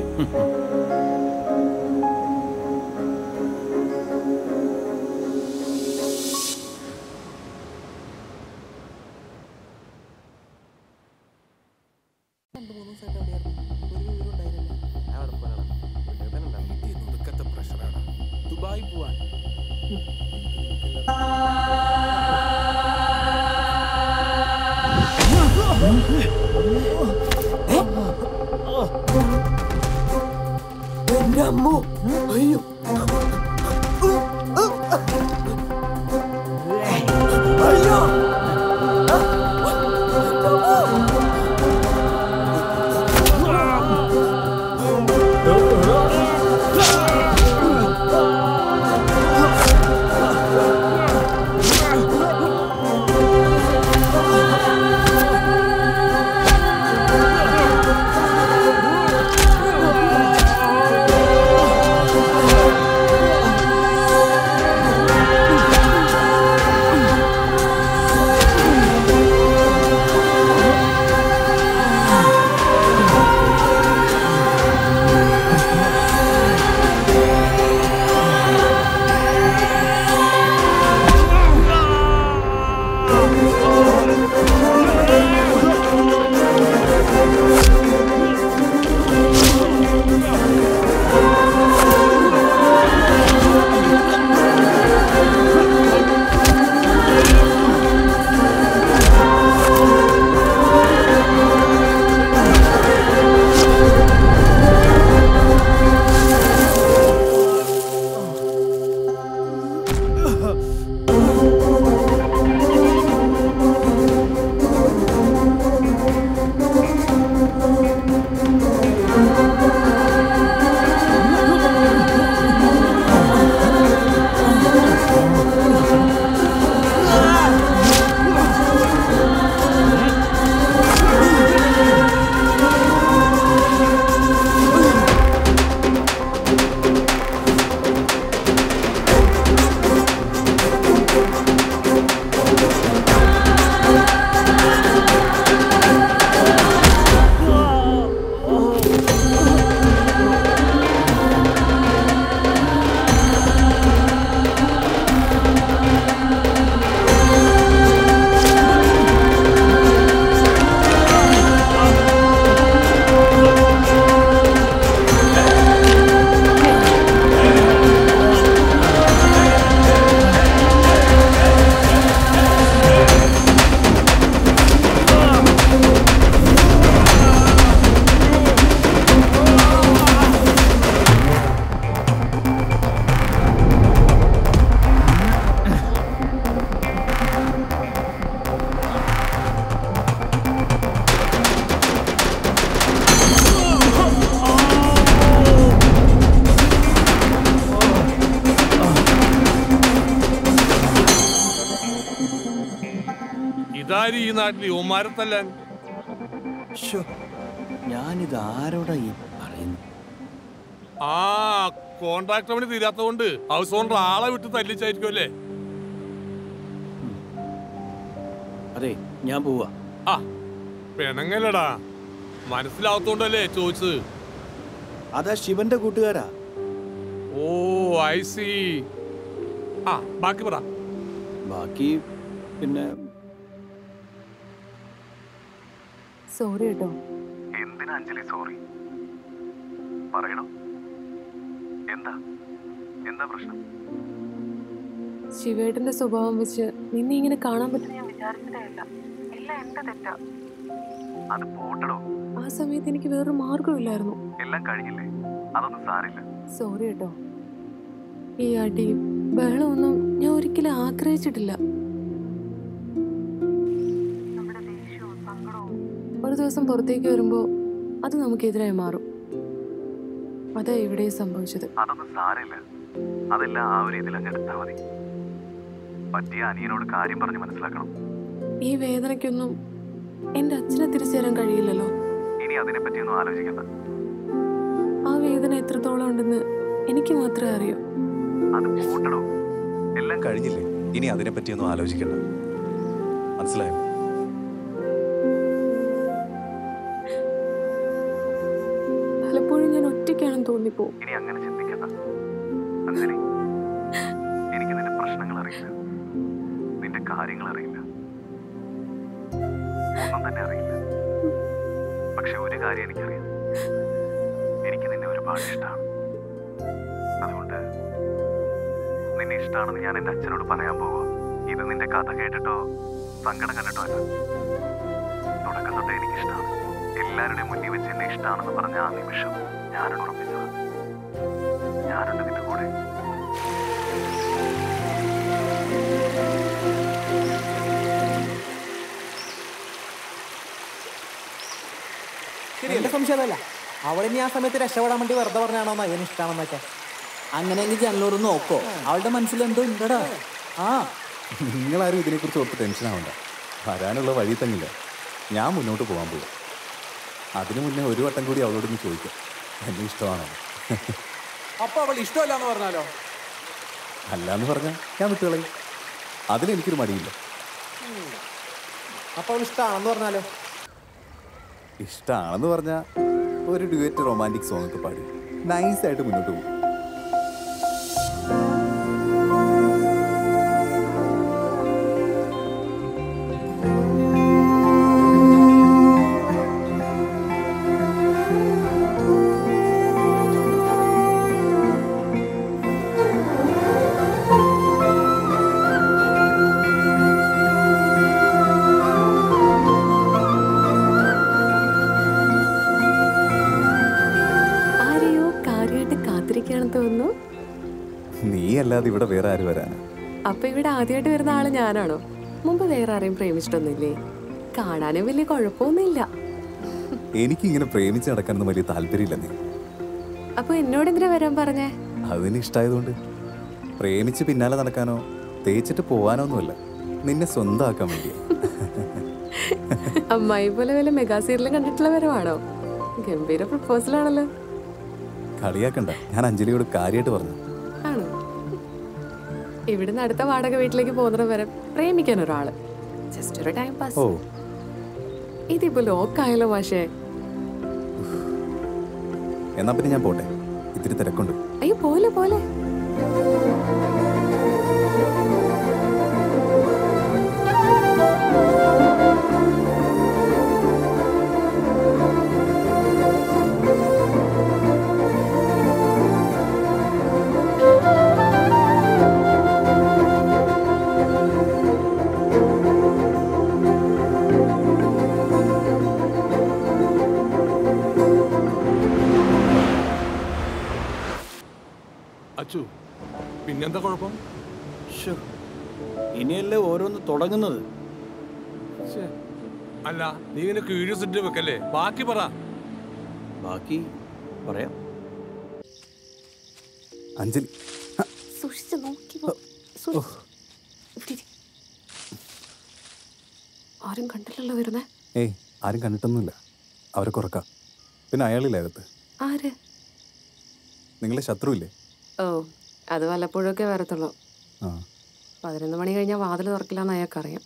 ദുബായി പോവാൻ എന്റെ അമ്മോ അയ്യോ അയ്യോ ആ ആര് ഈ നാട്ടിൽ യുവമാരെ തല്ലാൻ ഞാനിത് ആരോടാ ഈ പറയുന്നത് ആ കോൺട്രാക്ട് പണി തീരാത്തതുകൊണ്ട് ഹൗസ് ഓണർ ആളെ വിട്ട് തല്ലിച്ചായിരിക്കും അല്ലേ അതെ ഞാൻ പോവാ ആ പെണങ്ങല്ലടാ മനസ്സിലാവത്തോണ്ടല്ലേ ചോദിച്ചത് അതാ ശിവന്റെ കൂട്ടുകാരാ ഓ ഐ സി ആ ബാക്കി പറ ബാക്കി പിന്നെ സോറി കേട്ടോ എന്തിനാ അഞ്ജലി സോറി പറയണം എന്താ എന്താ പ്രശ്നം ശിവേട്ടന്റെ സ്വഭാവം വെച്ച് നിന്നെ ഇങ്ങനെ കാണാൻ പറ്റും ഞാൻ വിചാരിച്ചതേ അല്ല എല്ലാം എന്റെ തെറ്റാ അത് പോട്ടടോ ആ സമയത്ത് എനിക്ക് വേറൊരു മാർഗമില്ലായിരുന്നു എല്ലാം കഴിഞ്ഞില്ലേ അതൊന്നും സാരില്ല സോറി കേട്ടോ ഈ അടിയും ബഹളമൊന്നും ഞാൻ ഒരിക്കലും ആഗ്രഹിച്ചിട്ടില്ല ഒരു ദിവസം പുറത്തേക്ക് വരുമ്പോൾ അത് നമുക്കെതിരായി മാറും അതാ ഇവിടെ സംഭവിച്ചത് അതൊന്നും സാരില്ല അതെല്ലാം ആ ഒരു ഇതിൽ അങ്ങ് എടുത്താൽ മതി പറ്റിയ അനിയനോട് കാര്യം പറഞ്ഞ് മനസ്സിലാക്കണം ഈ വേദനയ്ക്കൊന്നും എന്റെ അച്ഛനെ തിരിച്ചു തരാൻ കഴിയില്ലല്ലോ ഇനി അതിനെ പറ്റിയൊന്നും ആലോചിക്കണ്ട ആ വേദന എത്രത്തോളം ഉണ്ടെന്ന് എനിക്ക് മാത്രമേ അറിയൂ അത് പോട്ടടോ എല്ലാം കഴിഞ്ഞില്ലേ ഇനി അതിനെ പറ്റിയൊന്നും ആലോചിക്കണ്ട മനസ്സിലായോ പലപ്പോഴും ഞാൻ ഒറ്റയ്ക്കാണെന്ന് തോന്നിപ്പോവും ഇനി അങ്ങനെ ചിന്തിക്കണ്ട അഞ്ജലി എനിക്ക് നിന്റെ പ്രശ്നങ്ങൾ അറിയില്ല നിന്റെ കാര്യങ്ങൾ അറിയില്ല ഒന്നും തന്നെ അറിയില്ല പക്ഷെ ഒരു കാര്യം എനിക്കറിയാം എനിക്ക് നിന്നെ ഒരുപാട് ഇഷ്ടമാണ് അതുകൊണ്ട് നിന്നെ ഇഷ്ടമാണെന്ന് ഞാൻ എൻ്റെ അച്ഛനോട് പറയാൻ പോവാ ഇത് നിന്റെ കഥ കേട്ടിട്ടോ സങ്കടം കണ്ടിട്ടോ അല്ല തുടക്കം തൊട്ടേ എനിക്ക് ഇഷ്ടമാണ് എല്ലാവരുടെയും മുന്നിൽ വെച്ച് എന്നെ ഇഷ്ടമാണെന്ന് പറഞ്ഞ ആ നിമിഷം ഞാനാണ് ഉറപ്പിച്ചത് ഞാനുണ്ട് നിന്റെ കൂടെ എന്റെ സംശയം അതല്ല അവളിനി ആ സമയത്ത് രക്ഷപ്പെടാൻ വേണ്ടി വെറുതെ പറഞ്ഞാണോ അയ്യന് ഇഷ്ടമാണെന്നൊക്കെ അങ്ങനെയെങ്കിൽ ജനലോട് നോക്കോ അവളുടെ മനസ്സിൽ എന്തോ ഉണ്ടടാ ആ നിങ്ങളാരും ഇതിനെക്കുറിച്ച് ഓർത്ത് ടെൻഷൻ ആവണ്ട വരാനുള്ള വഴി തന്നില്ല ഞാൻ മുന്നോട്ട് പോകാൻ പോകും അതിനു മുന്നേ ഒരു വട്ടം കൂടി അവളോടൊന്ന് ചോദിക്കാം എന്നെ ഇഷ്ടമാണോ അപ്പൊ അവൾ ഇഷ്ടമല്ല എന്ന് പറഞ്ഞാലോ അല്ലാന്ന് പറഞ്ഞാൽ ഞാൻ വിട്ടുകളയും അതിലെനിക്കൊരു മടിയില്ല അപ്പൊ അവൾ ഇഷ്ടമാണെന്ന് പറഞ്ഞാലോ ഇഷ്ടമാണെന്ന് പറഞ്ഞാൽ ഒരു ഡ്യുവറ്റ് റൊമാൻറ്റിക് സോങ് ഒക്കെ പാടി നൈസായിട്ട് മുന്നോട്ട് പോകും ആരെയോ കാര്യമായിട്ട് കാത്തിരിക്കുകയാണെന്ന് തോന്നുന്നു നീ അല്ലാതെ ഇവിടെ വേറെ ആര് വരാനാ അപ്പൊ ഇവിടെ ആദ്യമായിട്ട് വരുന്ന ആള് ഞാനാണോ മുമ്പ് വേറെ ആരെയും പ്രേമിച്ചിട്ടൊന്നുമില്ലേ കാണാനും വലിയ കുഴപ്പമൊന്നുമില്ല എനിക്കിങ്ങനെ പ്രേമിച്ച് നടക്കാനൊന്നും വലിയ താല്പര്യമില്ല നീ അപ്പൊ എന്നോട് എന്തിനാ വരാൻ പറഞ്ഞേ അതിന് ഇഷ്ടമായതുകൊണ്ട് പ്രേമിച്ച് പിന്നാലെ നടക്കാനോ തേച്ചിട്ട് പോവാനോ ഒന്നുമല്ല നിന്നെ സ്വന്തമാക്കാൻ വേണ്ടിയാ അമ്മായി പോലെ വല്ല മെഗാ സീരിയലും കണ്ടിട്ടുള്ള വരവാണോ ഗംഭീര പ്രപ്പോസൽ ആണല്ലോ കളിയാക്കണ്ട ഞാൻ അഞ്ജലിയോട് കാര്യമായിട്ട് പറഞ്ഞു ആണോ ഇവിടുന്ന് അടുത്ത വാടക വീട്ടിലേക്ക് പോകുന്ന വരെ പ്രേമിക്കാൻ ഒരാള് ജസ്റ്റ് ഒരു ടൈം പാസ് ഓ ഇതിപ്പോ ലോക്കായല്ലോ മാഷേ എന്നാ പിന്നെ ഞാൻ പോട്ടെ ഇത്തിരി തിരക്കുണ്ട് അയ്യോ പോലെ പോലെ അച്ചു പിന്നെന്താ കുഴപ്പം ശ്ശോ, ഇനിയല്ലേ ഓരോന്ന് തുടങ്ങുന്നത് ശ്ശേ. അല്ല നീ ഇങ്ങനെ ക്യൂരിയോസിറ്റി വെക്കല്ലേ ബാക്കി പറ ബാക്കി പറയാം അഞ്ജലി സൂക്ഷിച്ച് നോക്കി ആരെങ്കിലും ആരും കണ്ടില്ലല്ലോ വരുന്നേ ഏയ് ആരും കണ്ടിട്ടൊന്നുമില്ല അവരെ കുറക്കാം പിന്നെ അയാളില്ലേ അകത്ത് ആര് നിങ്ങളെ ശത്രുവില്ലേ ഓ അത് വല്ലപ്പോഴൊക്കെ വരത്തുള്ളൂ ആ പതിനൊന്ന് മണി കഴിഞ്ഞാൽ വാതിൽ തുറക്കില്ലെന്ന് അയാൾക്കറിയാം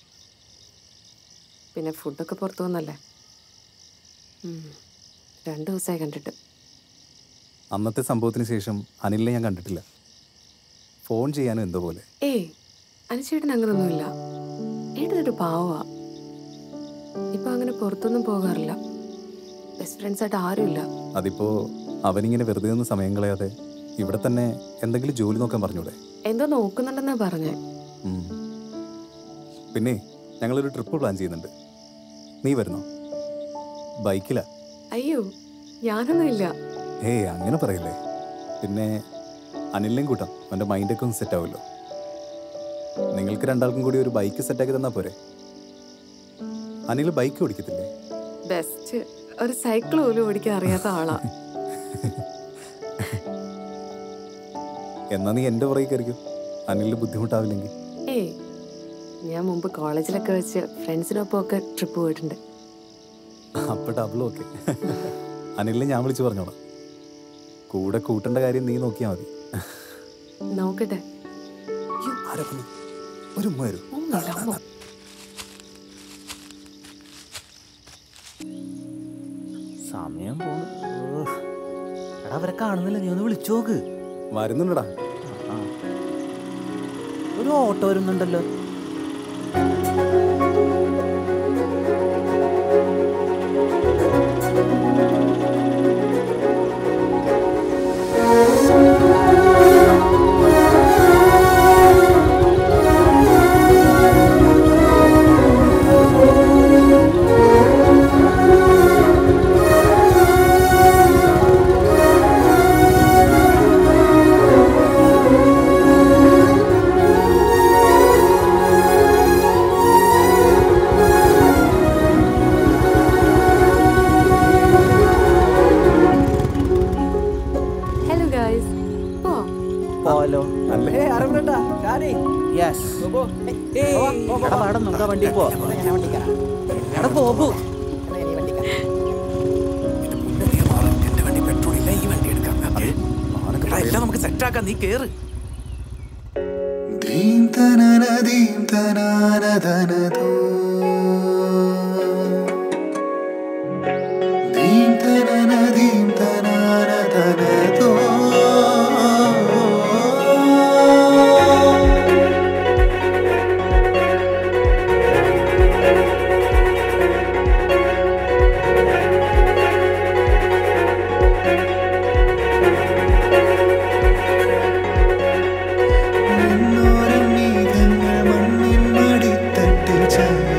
പിന്നെ ഫുഡൊക്കെ പുറത്തു വന്നല്ലേ ഉം. രണ്ട് ദിവസമായി കണ്ടിട്ട് അന്നത്തെ സംഭവത്തിന് ശേഷം അനിലിനെ ഞാൻ കണ്ടിട്ടില്ല ഫോൺ ചെയ്യാനും എന്തോ പോലെ ഏയ് അനുചേട്ടൻ അങ്ങനൊന്നുമില്ല ഏട്ടനൊരു പാവമാ ഇപ്പൊ അങ്ങനെ പുറത്തൊന്നും പോകാറില്ല ബെസ്റ്റ് ഫ്രണ്ട്സ് ആയിട്ട് ആരുമില്ല അതിപ്പോ അവനിങ്ങനെ വെറുതെ ഒന്ന് സമയം കളയാതെ ഇവിടെ തന്നെ എന്തെങ്കിലും ജോലി നോക്കാൻ പറഞ്ഞൂടെ എന്തോ നോക്കുന്നുണ്ടെന്നാ പറഞ്ഞേ ഉം. പിന്നെ ഞങ്ങളൊരു ട്രിപ്പ് പ്ലാൻ ചെയ്യുന്നുണ്ട് നീ വരുന്നോ ബൈക്കിലാ അയ്യോ ഞാനൊന്നും ഇല്ല ഏയ് അങ്ങനെ പറയില്ലേ പിന്നെ അനിലിനെയും കൂട്ടാം അവൻ്റെ മൈൻഡൊക്കെ ഒന്ന് സെറ്റ് ആവുമല്ലോ നിങ്ങൾക്ക് രണ്ടാൾക്കും കൂടി ഒരു ബൈക്ക് സെറ്റാക്കി തന്നാ പോരെ അനിൽ ബൈക്ക് ഓടിക്കത്തില്ലേ ബെസ്റ്റ് ഒരു സൈക്കിൾ പോലും ഓടിക്കാൻ അറിയാത്ത ആളാ എന്നാ നീ എൻ്റെ പുറകെ കയറിക്കോ അനിലിന് ബുദ്ധിമുട്ടാവില്ലെങ്കിൽ ഏയ് ഞാൻ മുമ്പ് കോളേജിലൊക്കെ വെച്ച് ഫ്രണ്ട്സിനൊപ്പം ഒക്കെ ട്രിപ്പ് പോയിട്ടുണ്ട് അപ്പൊ ഡബിൾ ഓക്കെ അനിലിനെ ഞാൻ വിളിച്ചു പറഞ്ഞോളാം കൂടെ കൂട്ടേണ്ട കാര്യം നീ നോക്കിയാൽ മതി നോക്കട്ടെ ഒരു ഉമ്മ വരൂ ഒന്നുമില്ല അമ്മ. സമയം പോണു ഓ. എടാ അവരെ കാണുന്നില്ല നീ ഒന്ന് വിളിച്ചു നോക്ക് വരുന്നുണ്ടടാ ഒരു ഓട്ടോ വരുന്നുണ്ടല്ലോ ഹലോ ഗായ്സ് പോ പോലോ ഏയ് അരവിന്ദേട്ടാ ചാടി യെസ് എടാ പാടം നമുക്ക് ആ വണ്ടി പോ എടാ പോകൂ എല്ലാം നമുക്ക് സെറ്റ് ആക്കാം നീ കേറ് ധീം തനന ധീം തനാന ധനതോ ധീം തനന ധീം തനാന ധനതോ നിന്നോരം നീതങ്ങൾ മണ്ണിൻ മടിത്തട്ടിൽ ചായ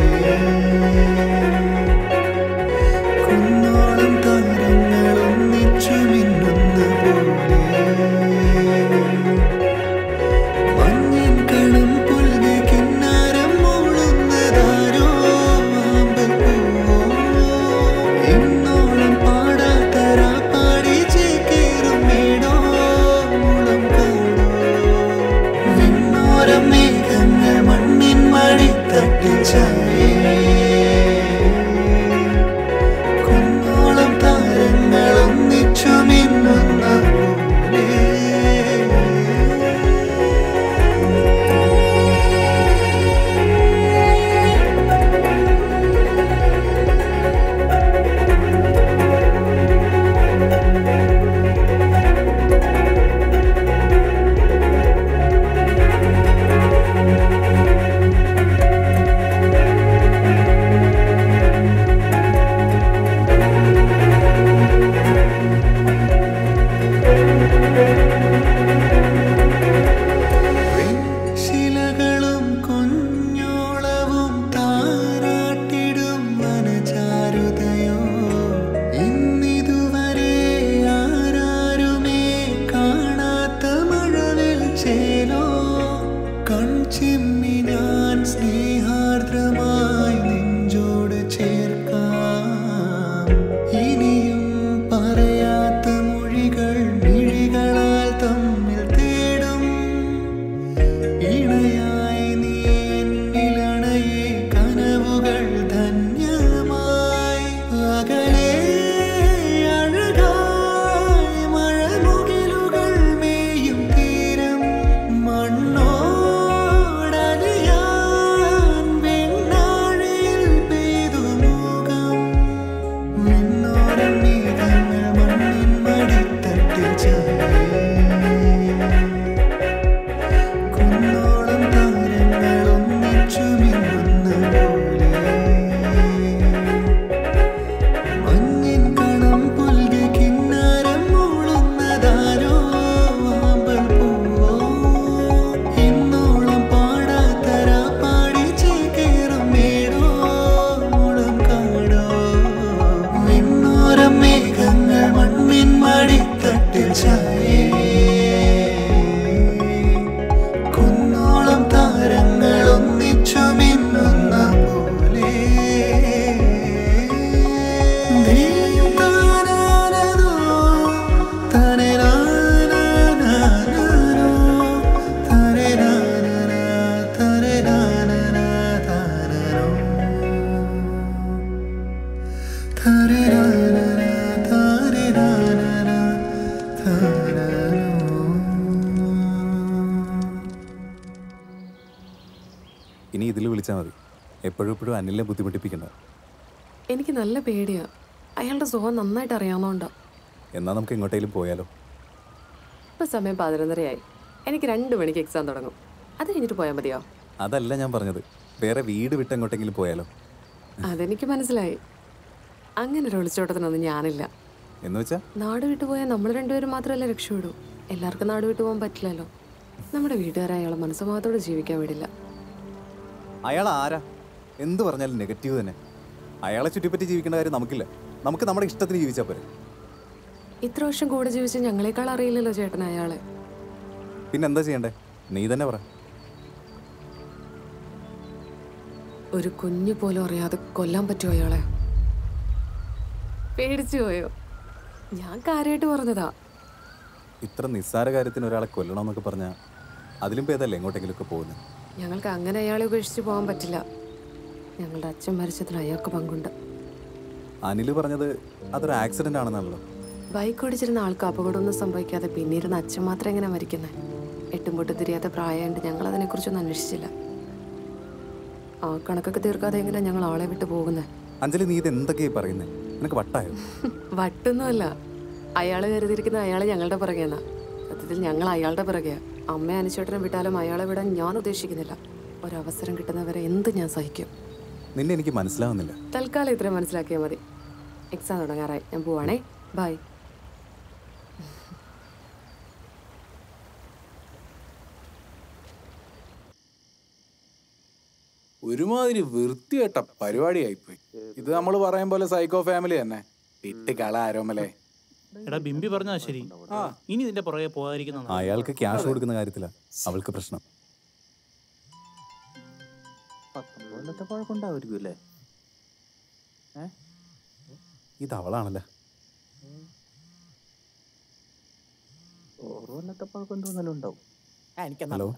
ഇനി ഇതിൽ വിളിച്ചാൽ മതി എപ്പോഴും എപ്പോഴും അനിലിനെ ബുദ്ധിമുട്ടിപ്പിക്കണ്ട എനിക്ക് നല്ല പേടിയാ അയാളുടെ സ്വഭാവം നന്നായിട്ട് അറിയാവുന്നതുകൊണ്ടാ എന്നാൽ നമുക്ക് എങ്ങോട്ടേലും പോയാലോ ഇപ്പൊ സമയം പതിനൊന്നരയായി എനിക്ക് രണ്ട് മണിക്ക് എക്സാം തുടങ്ങും അത് കഴിഞ്ഞിട്ട് പോയാൽ മതിയോ അതല്ല ഞാൻ പറഞ്ഞത് വേറെ വീട് വിട്ട് എങ്ങോട്ടെങ്കിലും പോയാലോ അതെനിക്ക് മനസ്സിലായി അങ്ങനെ ഒരു ഒളിച്ചോട്ടത്തിനൊന്നും ഞാനില്ല എന്ന് വെച്ചാ നാട് വിട്ടു പോയാൽ നമ്മൾ രണ്ടുപേരും മാത്രമല്ലേ രക്ഷപ്പെടൂ എല്ലാവർക്കും നാട് വിട്ടു പോകാൻ പറ്റില്ലല്ലോ നമ്മുടെ വീട്ടുകാരെ അയാളെ മനസ്സമാത്തോടെ ജീവിക്കാൻ വിടില്ല അയാൾ ആരാ എന്ത് പറഞ്ഞാലും നെഗറ്റീവ് തന്നെ അയാളെ ചുറ്റിപ്പറ്റി ജീവിക്കേണ്ട കാര്യം നമുക്കില്ല നമുക്ക് നമ്മുടെ ഇഷ്ടത്തിന് ജീവിച്ചാൽ പോരെ ഇത്ര വർഷം കൂടെ ജീവിച്ച ഞങ്ങളെക്കാൾ അറിയില്ലല്ലോ ചേട്ടൻ അയാളെ പിന്നെ എന്താ ചെയ്യണ്ടേ നീ തന്നെ പറ ഒരു കുഞ്ഞു പോലും അറിയാതെ കൊല്ലാൻ പറ്റുമോ അയാളെ പേടിച്ചു പോയോ ഞാൻ കാര്യമായിട്ട് പറഞ്ഞതാ ഇത്ര നിസ്സാര കാര്യത്തിന് ഒരാളെ കൊല്ലണമെന്നൊക്കെ പറഞ്ഞാൽ അതിലും ഭേദമല്ലേ എങ്ങോട്ടെങ്കിലുമൊക്കെ പോകുന്നത് ഞങ്ങൾക്ക് അങ്ങനെ അയാളെ ഉപേക്ഷിച്ച് പോകാൻ പറ്റില്ല ഞങ്ങളുടെ അച്ഛൻ മരിച്ചതിൽ അയാൾക്ക് പങ്കുണ്ട് അനിൽ പറഞ്ഞത് അതൊരു ആക്സിഡന്റ് ആണെന്നാണല്ലോ ബൈക്ക് ഓടിച്ചിരുന്ന ആൾക്ക് അപകടമൊന്നും സംഭവിക്കാതെ പിന്നീരുന്ന അച്ഛൻ മാത്രം എങ്ങനെ മരിക്കുന്നത് എട്ടും പൊട്ടും തിരിയാത്ത പ്രായമുണ്ട് ഞങ്ങൾ അതിനെക്കുറിച്ചൊന്നും അന്വേഷിച്ചില്ല ആ കണക്കൊക്കെ തീർക്കാതെ എങ്ങനെ ഞങ്ങൾ ആളെ വിട്ട് പോകുന്നത് അഞ്ജലി നീ ഇത് എന്തൊക്കെയായി പറയുന്നത് നിനക്ക് വട്ടായോ വട്ടൊന്നുമല്ല അയാൾ കരുതിയിരിക്കുന്ന അയാൾ ഞങ്ങളുടെ പിറകെന്നാ സത്യത്തിൽ ഞങ്ങൾ അയാളുടെ പിറകെയാ അമ്മ അനുചേട്ടനെ വിട്ടാലും അയാളെ വിടാൻ ഞാൻ ഉദ്ദേശിക്കുന്നില്ല ഒരവസരം കിട്ടുന്നവരെ എന്ത് ഞാൻ സഹിക്കും നിന്നെ എനിക്ക് മനസ്സിലാവുന്നില്ല തൽക്കാലം ഇത്രയും മനസ്സിലാക്കിയാൽ മതി എക്സാം തുടങ്ങാറായി ഞാൻ പോവാണേ ബൈ ഒരുമാതിരി വൃത്തികെട്ട പരിപാടിയായിപ്പോയി ഇത് നമ്മൾ പറയും പോലെ സൈക്കോ ഫാമിലി തന്നെ ഇട്ട് കള ആരോമലേ എടാ ബിംബി പറഞ്ഞാ ശരി ഇനി ഇതിന്റെ പുറകെ പോകാതിരിക്കുന്ന അയാൾക്ക് ക്യാഷ് കൊടുക്കുന്ന കാര്യത്തിലാ അവൾക്ക് പ്രശ്നം കൊല്ലത്തെ പഴക്കമുണ്ടാവുമായിരിക്കും അല്ലേ ഇത് അവളാണല്ലേ ഓരോ കൊല്ലത്തെ പഴക്കം തോന്നലും ഉണ്ടാവും ഹലോ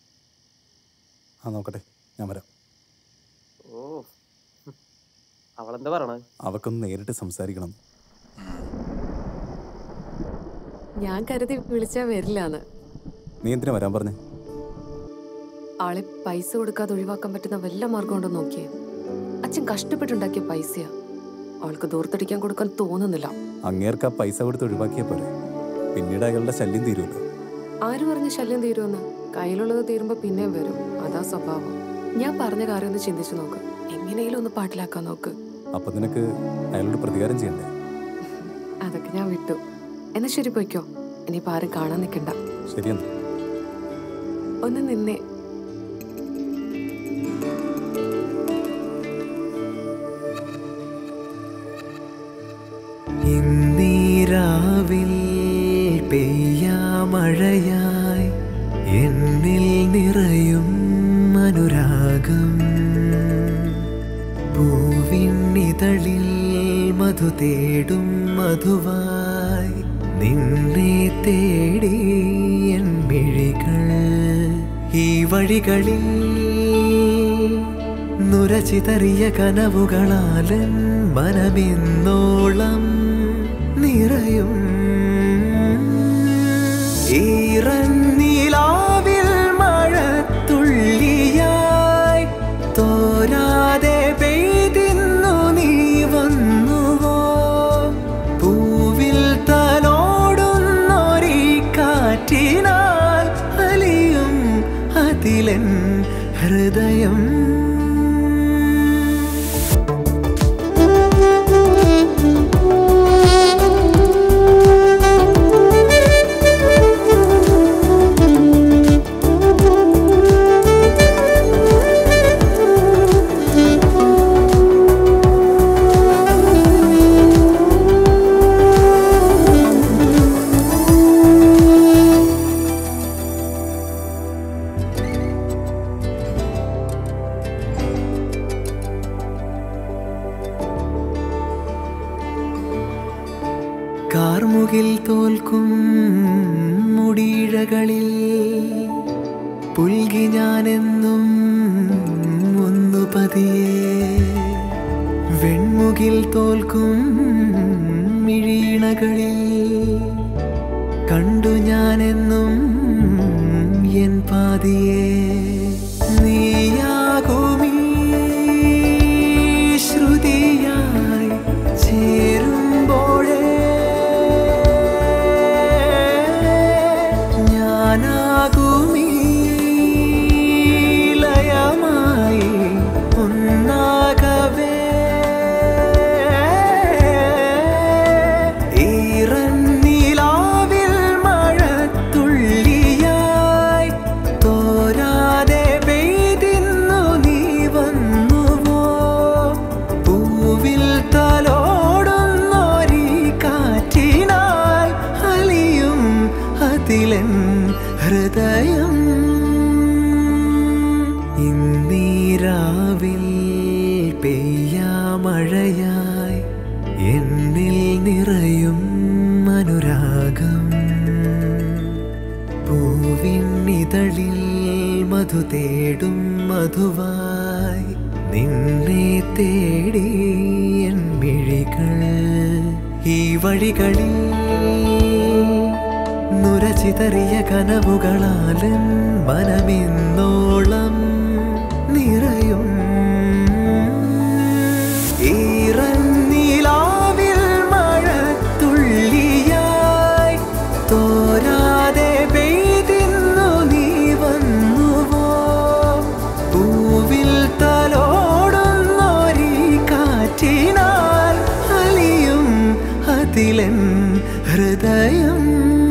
ആ നോക്കട്ടെ ഞാൻ വരാം ഓ അവളെന്താ പറയണേ അവക്കൊന്ന് നേരിട്ട് സംസാരിക്കണം ഞാൻ കരുതി വിളിച്ചാൽ വരില്ലാന്ന് നീ എന്തിനാ വരാൻ പറഞ്ഞേ ആളെ പൈസ കൊടുക്കാതെ ഒഴിവാക്കാൻ പറ്റുന്ന വല്ല മാർഗം ഉണ്ടോ നോക്കിയേ അച്ഛൻ കഷ്ടപ്പെട്ടുണ്ടാക്കിയ പൈസയാ അവൾക്ക് ദൂർത്തടിക്കാൻ കൊടുക്കാൻ തോന്നുന്നില്ല അങ്ങേർക്ക് ആ പൈസ കൊടുത്ത് ഒഴിവാക്കിയാൽ പോരെ പിന്നീട് അയാളുടെ ശല്യം തീരുമല്ലോ ആര് പറഞ്ഞ ശല്യം തീരുമെന്ന് കയ്യിലുള്ളത് തീരുമ്പോ പിന്നെയും വരും അതാ സ്വഭാവം ഞാൻ പറഞ്ഞ കാര്യം ഒന്ന് ചിന്തിച്ചു നോക്ക് എങ്ങനെയും ഒന്ന് പാട്ടിലാക്കാൻ നോക്ക് അപ്പൊ നിനക്ക് അയാളോട് പ്രതികാരം ചെയ്യണ്ടേ അതൊക്കെ ഞാൻ വിട്ടു എന്നാ ശരി പോയിക്കോ ഇനിയിപ്പോ ആരും കാണാൻ നിൽക്കണ്ട ശരിയെന്നാ ഒന്ന് നിന്നേ ഇന്നീരാവിൽ പെയ്യാമഴയായി എന്നിൽ നിറയും അനുരാഗം പൂവിന്നിതളിൽ മധു തേടും മധുവായി നിന്നെ തേടി എൻ മിഴികൾ ഈ വഴികളിൽ നുരചിതറിയ കനവുകളാലൻ മനമെന്നോളം നിറയും ഈറന്നീലാവിൽ മഴത്തുള്ളിയായി തോരാതെ പെയ്തിന്നു നീ വന്നുവോ പൂവിൽ തലോടുന്നൊരീ കാറ്റിനാൽ അലിയും അതിലൻ ഹൃദയം കാർമുകിൽ തോൽക്കും മുടിയിഴകളിൽ പുൽകി ഞാനെന്നും ഒന്നു പതിയെ വെണ്ണ മുകിൽ തോൽക്കും മിഴീണകളിൽ കണ്ടു ഞാനെന്നും എൻ പാതിയെ നീയാകുമീ ശ്രുതിയായി ചേരുമ്പോഴേ ഞാനാകുമീ ലയമായി ഒന്നാകവേ ഈറന്നിലാവിൽ മഴത്തുള്ളിയായി തോരാതെ പെയ്തിന്നു നീ വന്നുവോ പൂവിൽ തലോടുന്നൊരീ കാറ്റിനാൽ അലിയും അതിലൻ ഹൃദയം ഇന്നീരാവിൽ പെയ്യാമഴയായി എന്നിൽ നിറയും അനുരാഗം പൂവിന്നിതളിൽ മധു തേടും മധുവായി നിന്നെ തേടി എൻ മിഴികൾ ഈ വഴികളിൽ നുരചിതറിയ കനവുകളാലൻ മനമിന്നോളം നിറയും ഈറന്നിലാവിൽ മഴത്തുള്ളിയായി തോരാതെ പെയ്തിന്നു നീ വന്നുവോ പൂവിൽ തലോടുന്നൊരീ കാറ്റിനാൽ അലിയും അതിലൻ ഹൃദയം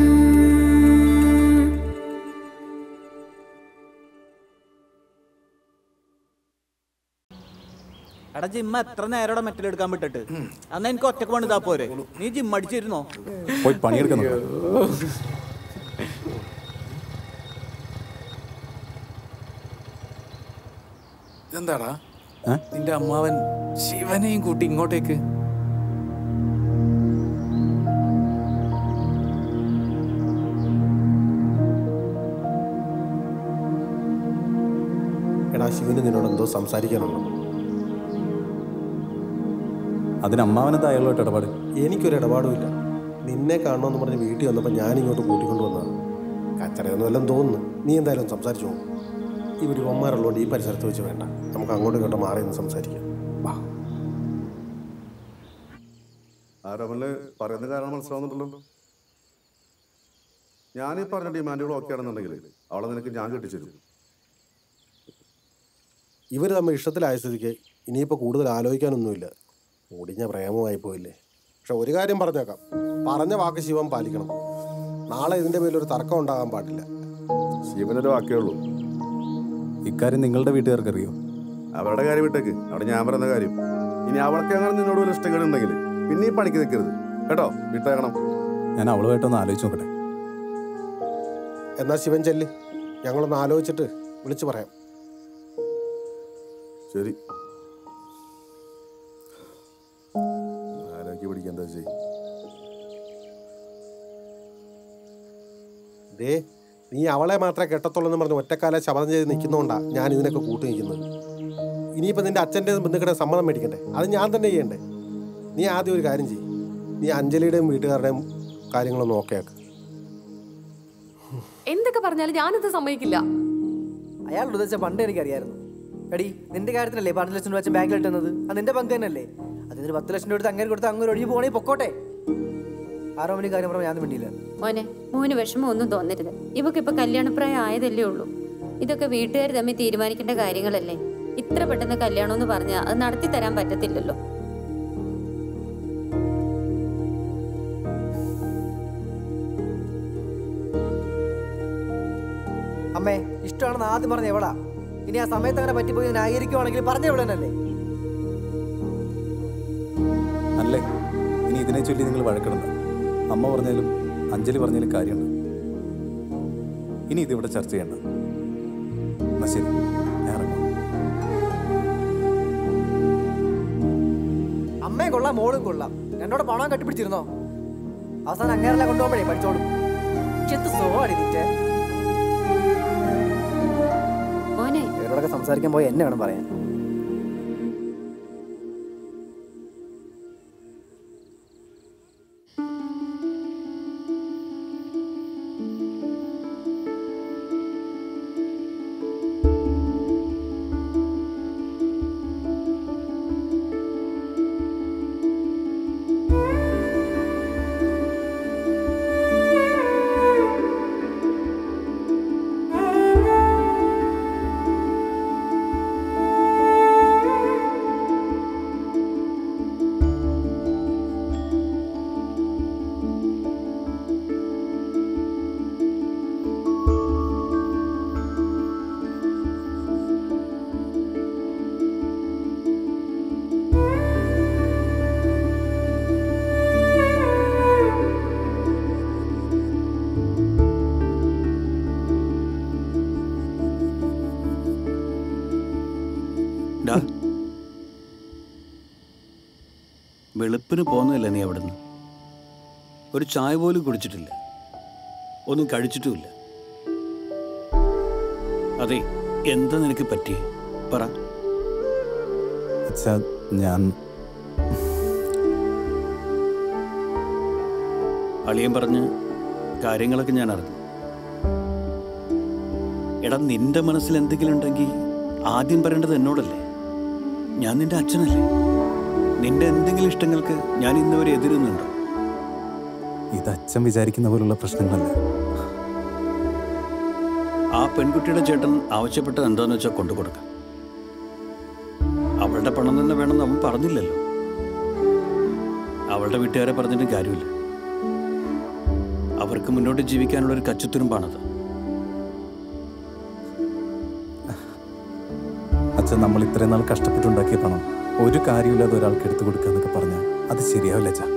എടാ ജിമ്മ എത്ര നേരം മെറ്റലെടുക്കാൻ വിട്ടിട്ട് അന്ന് എനിക്ക് ഒറ്റക്ക് പണിതാ പോരെ നീ ജിം അടിച്ചിരുന്നോ പോയി പണിയെടുക്കുന്നു എന്താടാ നിന്റെ അമ്മാവൻ ശിവനെയും കൂട്ടി ഇങ്ങോട്ടേക്ക് എടാ ശിവന് നിന്നോട് എന്തോ സംസാരിക്കാനുണ്ടോ അതിന് അമ്മാവനത് അയാളോട്ട് ഇടപാട് എനിക്കൊരു ഇടപാടുമില്ല നിന്നെ കാണണമെന്ന് പറഞ്ഞ് വീട്ടിൽ വന്നപ്പോൾ ഞാൻ ഇങ്ങോട്ട് കൂട്ടിക്കൊണ്ട് വന്നതാണ് കച്ചറയൊന്നും എല്ലാം തോന്നുന്നു നീ എന്തായാലും സംസാരിച്ചു പോകും ഇവിടെ ഒന്മാരുള്ളതുകൊണ്ട് ഈ പരിസരത്ത് വെച്ച് വേണ്ട നമുക്ക് അങ്ങോട്ടും ഇങ്ങോട്ടും മാറി നിന്ന് സംസാരിക്കാം വാ ആരോമല് പറയുന്ന കാരണം മനസ്സിലാവുന്നുണ്ടല്ലോ ഞാൻ ഈ പറഞ്ഞ ഡിമാൻഡുകൾ ഓക്കെ ആണെന്നുണ്ടെങ്കിൽ അവളെ നിനക്ക് ഞാൻ കെട്ടിച്ചിരുന്നു ഇവർ തമ്മിൽ ഇഷ്ടത്തിലായ സ്ഥിതിക്ക് ഇനിയിപ്പോൾ കൂടുതൽ ആലോചിക്കാനൊന്നുമില്ല ഒടിഞ്ഞ പ്രേമമായി പോയില്ലേ പക്ഷെ ഒരു കാര്യം പറഞ്ഞേക്കാം പറഞ്ഞ വാക്ക് ശിവൻ പാലിക്കണം നാളെ ഇതിൻ്റെ പേരിൽ ഒരു തർക്കം ഉണ്ടാകാൻ പാടില്ല ശിവനൊരു വാക്കേ ഉള്ളൂ ഇക്കാര്യം നിങ്ങളുടെ വീട്ടുകാർക്ക് അറിയോ അവരുടെ കാര്യം വിട്ടേക്ക് അവിടെ ഞാൻ പറയുന്ന കാര്യം ഇനി അവൾക്ക് അങ്ങനെ നിന്നോട് വല്ല ഇഷ്ടക്കേട് ഉണ്ടെങ്കിൽ പിന്നെ ഈ പണിക്ക് നിൽക്കരുത് കേട്ടോ വിട്ടേക്കണം ഞാൻ അവളുമായിട്ടൊന്ന് ആലോചിച്ച് നോക്കട്ടെ എന്നാ ശിവൻ ചെല്ല് ഞങ്ങളൊന്ന് ആലോചിച്ചിട്ട് വിളിച്ചു പറയാം ശരി ആരോഗ്യ പിടിക്കാൻ എന്താ ചെയ്യും ദേ നീ അവളെ മാത്രമേ കെട്ടത്തുള്ളൂ എന്ന് പറഞ്ഞ് ഒറ്റക്കാല ശപഥം ചെയ്ത് നിൽക്കുന്നതുകൊണ്ടാ ഞാൻ ഇതിനൊക്കെ കൂട്ടു നിൽക്കുന്നത് ഇനിയിപ്പോൾ നിന്റെ അച്ഛൻ്റെ ബന്ധുക്കളുടെ സമ്മതം മേടിക്കണ്ടേ അത് ഞാൻ തന്നെ ചെയ്യണ്ടേ നീ ആദ്യം ഒരു കാര്യം ചെയ്യും നീ അഞ്ജലിയുടെയും വീട്ടുകാരുടെയും കാര്യങ്ങളൊന്ന് ഓക്കെ ആക്ക് എന്തൊക്കെ പറഞ്ഞാലും ഞാനിത് സമ്മതിക്കില്ല അയാളുടെ ഉദ്ദേശിച്ച പണ്ട് എനിക്കറിയായിരുന്നു എടി നിന്റെ കാര്യത്തിനല്ലേ പതിനഞ്ച് ലക്ഷം രൂപ വെച്ച് ബാങ്കിൽ ഇട്ടുന്നത് അത് നിന്റെ പങ്ക് തന്നെയല്ലേ അതിന് പത്ത് ലക്ഷം രൂപ എടുത്ത് അങ്ങനെ കൊടുത്ത് അങ്ങനെ ഒഴിഞ്ഞു പോകണേ പൊക്കോട്ടെ ആറോ മണി കാര്യം പറഞ്ഞാൽ ഞാൻ വേണ്ടിയില്ല മോനെ മോന് വിഷമം ഒന്നും തോന്നരുത് ഇവക്ക് ഇപ്പൊ കല്യാണപ്രായം ആയതല്ലേ ഉള്ളൂ ഇതൊക്കെ വീട്ടുകാർ തമ്മിൽ തീരുമാനിക്കേണ്ട കാര്യങ്ങളല്ലേ ഇത്ര പെട്ടെന്ന് കല്യാണം എന്ന് പറഞ്ഞാൽ അത് നടത്തി തരാൻ പറ്റത്തില്ലല്ലോ അമ്മേ ഇഷ്ടമാണെന്ന് ആദ്യം പറഞ്ഞ എവിടാ ഇനി ആ സമയത്ത് അങ്ങനെ പറ്റിപ്പോയി ന്യായീകരിക്കുവാണെങ്കിൽ പറഞ്ഞ എവിടെ തന്നെയല്ലേ അല്ലേ ഇനി ഇതിനെ ചൊല്ലി നിങ്ങൾ വഴക്കിടണ്ട അമ്മ പറഞ്ഞാലും അഞ്ജലി പറഞ്ഞാലും കാര്യമുണ്ട് ഇനി ഇതിവിടെ ചർച്ച ചെയ്യണ്ട എന്നാ ശരി ഞാൻ ഇറങ്ങാം അമ്മയും കൊള്ളാം മോളും കൊള്ളാം എന്നോട് പണം കെട്ടിപ്പിടിച്ചിരുന്നോ അവസാനം അങ്ങനെയല്ല കൊണ്ടുപോകുമ്പോഴേ പഠിച്ചോളും ചെത്ത് സോടി നിന്റെ മോനെ ഇവരോടൊക്കെ സംസാരിക്കാൻ പോയി എന്നെ വേണം പറയാൻ വെളുപ്പിന് പോകുന്നതല്ല നീ അവിടുന്ന് ഒരു ചായ പോലും കുടിച്ചിട്ടില്ല ഒന്നും കഴിച്ചിട്ടുമില്ല അതെ എന്താ നിനക്ക് പറ്റിയേ പറ അച്ഛാ ഞാൻ അളിയൻ പറഞ്ഞ് കാര്യങ്ങളൊക്കെ ഞാൻ അറിഞ്ഞു എടാ നിന്റെ മനസ്സിൽ എന്തെങ്കിലും ഉണ്ടെങ്കിൽ ആദ്യം പറയേണ്ടത് എന്നോടല്ലേ ഞാൻ നിന്റെ അച്ഛനല്ലേ നിന്റെ എന്തെങ്കിലും ഇഷ്ടങ്ങൾക്ക് ഞാൻ ഇന്നുവരെ എതിരുന്നുണ്ടോ ഇത് അച്ഛൻ വിചാരിക്കുന്ന പോലുള്ള പ്രശ്നങ്ങളല്ല ആ പെൺകുട്ടിയുടെ ചേട്ടൻ ആവശ്യപ്പെട്ടത് എന്താന്ന് വെച്ചാൽ കൊണ്ടു കൊടുക്കാം അവളുടെ പണം തന്നെ വേണമെന്ന് അവൻ പറഞ്ഞില്ലല്ലോ അവളുടെ വീട്ടുകാരെ പറഞ്ഞിട്ടും കാര്യമില്ല അവർക്ക് മുന്നോട്ട് ജീവിക്കാനുള്ള ഒരു കച്ചുത്തുരുമ്പാണത് അച്ഛൻ നമ്മൾ ഇത്രയും നാൾ കഷ്ടപ്പെട്ടുണ്ടാക്കിയ പണം ഒരു കാര്യമില്ലാതെ ഒരാൾക്ക് എടുത്തു കൊടുക്കുക എന്നൊക്കെ പറഞ്ഞാൽ അത് ശരിയാവില്ല അച്ഛാ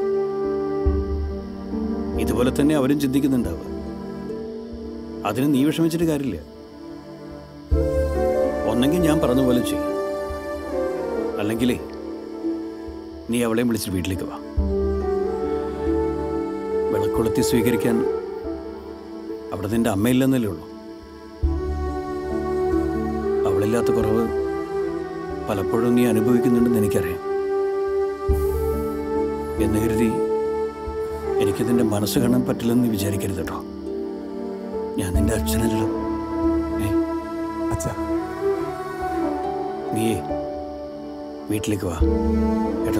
ഇതുപോലെ തന്നെ അവരും ചിന്തിക്കുന്നുണ്ടാവുക അതിന് നീ വിഷമിച്ചിട്ട് കാര്യമില്ല ഒന്നെങ്കിൽ ഞാൻ പറഞ്ഞ പോലെ ചെയ്യും അല്ലെങ്കിലേ നീ അവളെയും വിളിച്ചിട്ട് വീട്ടിലേക്ക് വാ വിളക്കൊളുത്തി സ്വീകരിക്കാൻ അവിടെ നിന്റെ അമ്മയില്ലെന്നല്ലേ ഉള്ളൂ അവളില്ലാത്ത കുറവ് പലപ്പോഴും നീ അനുഭവിക്കുന്നുണ്ടെന്ന് എനിക്കറിയാം എന്ന് കരുതി എനിക്ക് നിന്റെ മനസ്സ് കാണാൻ പറ്റില്ലെന്ന് നീ വിചാരിക്കരുത് കേട്ടോ ഞാൻ നിന്റെ അച്ഛനല്ലോ ഏ അച്ഛാ നീയേ വീട്ടിലേക്ക് വാ കേട്ടോ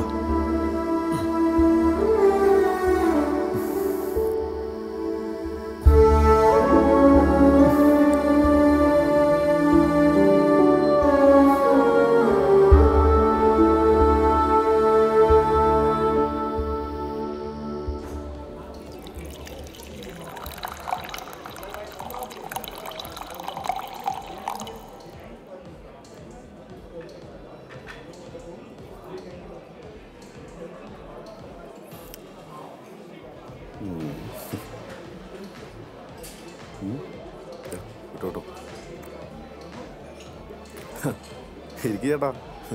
വിട്ടോട്ടോ എനിക്ക് ചേട്ടാ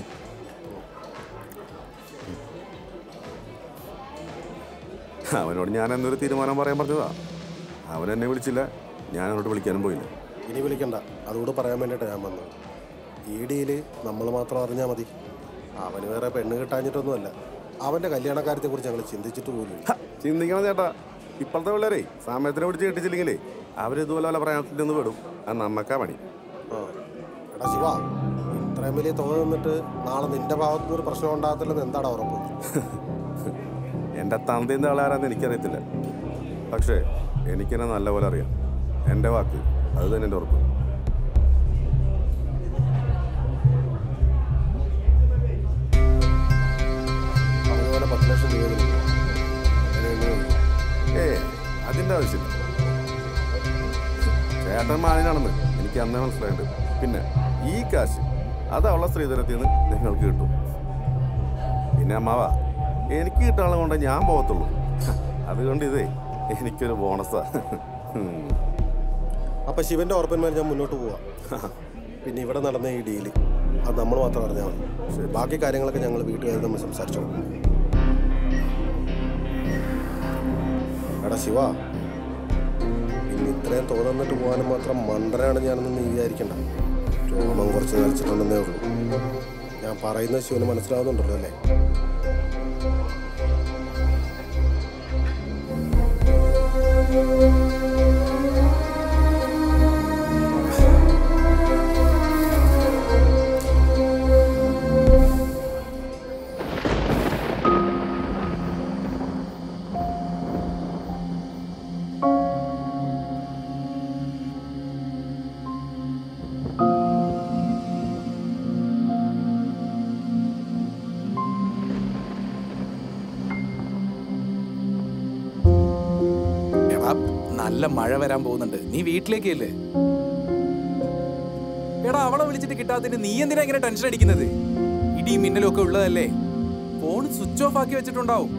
അവനോട് ഞാൻ എന്നൊരു തീരുമാനം പറയാൻ പറഞ്ഞതാ അവൻ എന്നെ വിളിച്ചില്ല ഞാൻ അവനോട് വിളിക്കാനും പോയില്ല ഇനി വിളിക്കണ്ട അതുകൂടെ പറയാൻ വേണ്ടിയിട്ടാണ് ഞാൻ വന്നത് ഈ ഡീല് നമ്മൾ മാത്രം അറിഞ്ഞാൽ മതി അവന് വേറെ പെണ്ണ് കിട്ടാഞ്ഞിട്ടൊന്നുമല്ല അവൻ്റെ കല്യാണക്കാര്യത്തെക്കുറിച്ച് ഞങ്ങൾ ചിന്തിച്ചിട്ട് പോലും ഇല്ല. ചിന്തിക്കണം ചേട്ടാ ഇപ്പോഴത്തെ പിള്ളേരെ സമയത്തിനെ പിടിച്ച് കെട്ടിച്ചില്ലെങ്കിലേ അവരിതുപോലെ വല്ല പ്രയാണത്തിൽ നിന്ന് വിടും അത് നമ്മക്കാ പണി ആ എടാ ശിവ ഇത്രയും വലിയ തുക നിന്നിട്ട് നാളെ നിന്റെ ഭാഗത്തുനിന്ന് ഒരു പ്രശ്നം ഉണ്ടാകത്തില്ലെന്ന് എന്താടാ ഉറപ്പ് എൻ്റെ തന്തയും ആളാരാന്ന് എനിക്കറിയത്തില്ല പക്ഷേ എനിക്കെന്നെ നല്ലപോലെ അറിയാം എൻ്റെ വാക്ക് അത് തന്നെ എൻ്റെ ഉറപ്പ് അതുപോലെ പത്ത് ലക്ഷം രൂപ ഇതിന് ഏ അതിൻ്റെ ആവശ്യമില്ല ചേട്ടൻ മാനിനാണെന്ന് എനിക്ക് അന്നേ മനസ്സിലായിട്ടുണ്ട് പിന്നെ ഈ കാശ് അത് അവളെ സ്ത്രീധനത്തിൽ നിന്ന് നിങ്ങൾക്ക് കിട്ടും പിന്നെ അമ്മാവ എനിക്ക് കിട്ടാനുള്ള കൊണ്ട് ഞാൻ പോകത്തുള്ളൂ അതുകൊണ്ട് ഇതേ എനിക്കൊരു ബോണസാ ഉം. അപ്പൊ ശിവന്റെ ഓർപ്പന്മാർ ഞാൻ മുന്നോട്ട് പോവാം പിന്നെ ഇവിടെ നടന്ന ഈ ഡീല് അത് നമ്മൾ മാത്രം അറിഞ്ഞാൽ മതി ബാക്കി കാര്യങ്ങളൊക്കെ ഞങ്ങൾ വീട്ടുകാർ നമ്മൾ സംസാരിച്ചോളാം എടാ ശിവ ഇന്ന് ഇത്രയും തോന്നിട്ട് പോകാനും മാത്രം മണ്ടനാണ് ഞാനെന്ന് നീ വിചാരിക്കണ്ട രോമം കുറച്ച് നരച്ചിട്ടുണ്ടെന്നേ ഉള്ളൂ ഞാൻ പറയുന്നത് ശിവന് മനസ്സിലാവുന്നുണ്ടല്ലോ അല്ലേ എടാ നല്ല മഴ വരാൻ പോകുന്നുണ്ട് നീ വീട്ടിലേക്ക് അല്ലേ എടാ അവളെ വിളിച്ചിട്ട് കിട്ടാത്തതിന് നീ എന്തിനാ ഇങ്ങനെ ടെൻഷൻ അടിക്കുന്നത് ഇടി മിന്നലും ഒക്കെ ഉള്ളതല്ലേ ഫോൺ സ്വിച്ച് ഓഫ് ആക്കി വെച്ചിട്ടുണ്ടാവും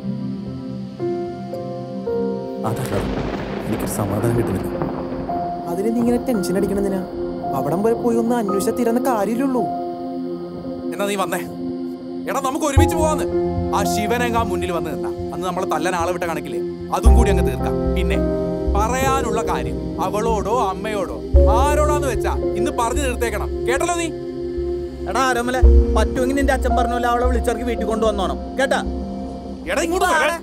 അതല്ല എനിക്കൊരു സമാധാനം കിട്ടുന്നില്ല അതിന് നീ ഇങ്ങനെ ടെൻഷൻ അടിക്കണെന്തിനാ അവിടം വരെ പോയി ഒന്ന് അന്വേഷിച്ചാൽ തീരുന്ന കാര്യമില്ലുള്ളൂ എന്നാ നീ വന്നേ എടാ നമുക്ക് ഒരുമിച്ച് പോവാന്ന് ആ ശിവനെങ്ങാ മുന്നിൽ വന്ന് നിന്നാ അന്ന് നമ്മളെ തല്ലാൻ ആളെ വിട്ട കണക്കില്ലേ അതും കൂടി അങ്ങ് തീർക്കാം പിന്നെ പറയാനുള്ള കാര്യം അവളോടോ അമ്മയോടോ ആരോടാന്ന് വെച്ചാ ഇന്ന് പറഞ്ഞു തീർത്തേക്കണം കേട്ടല്ലോ നീ എടാ ആരോമല പറ്റുമെങ്കിൽ നിന്റെ അച്ഛൻ പറഞ്ഞ പോലെ അവളെ വിളിച്ചിറക്കി വീട്ടിൽ കൊണ്ടുവന്നോണം കേട്ടാ എടാ ഇങ്ങോട്ട് വരാൻ.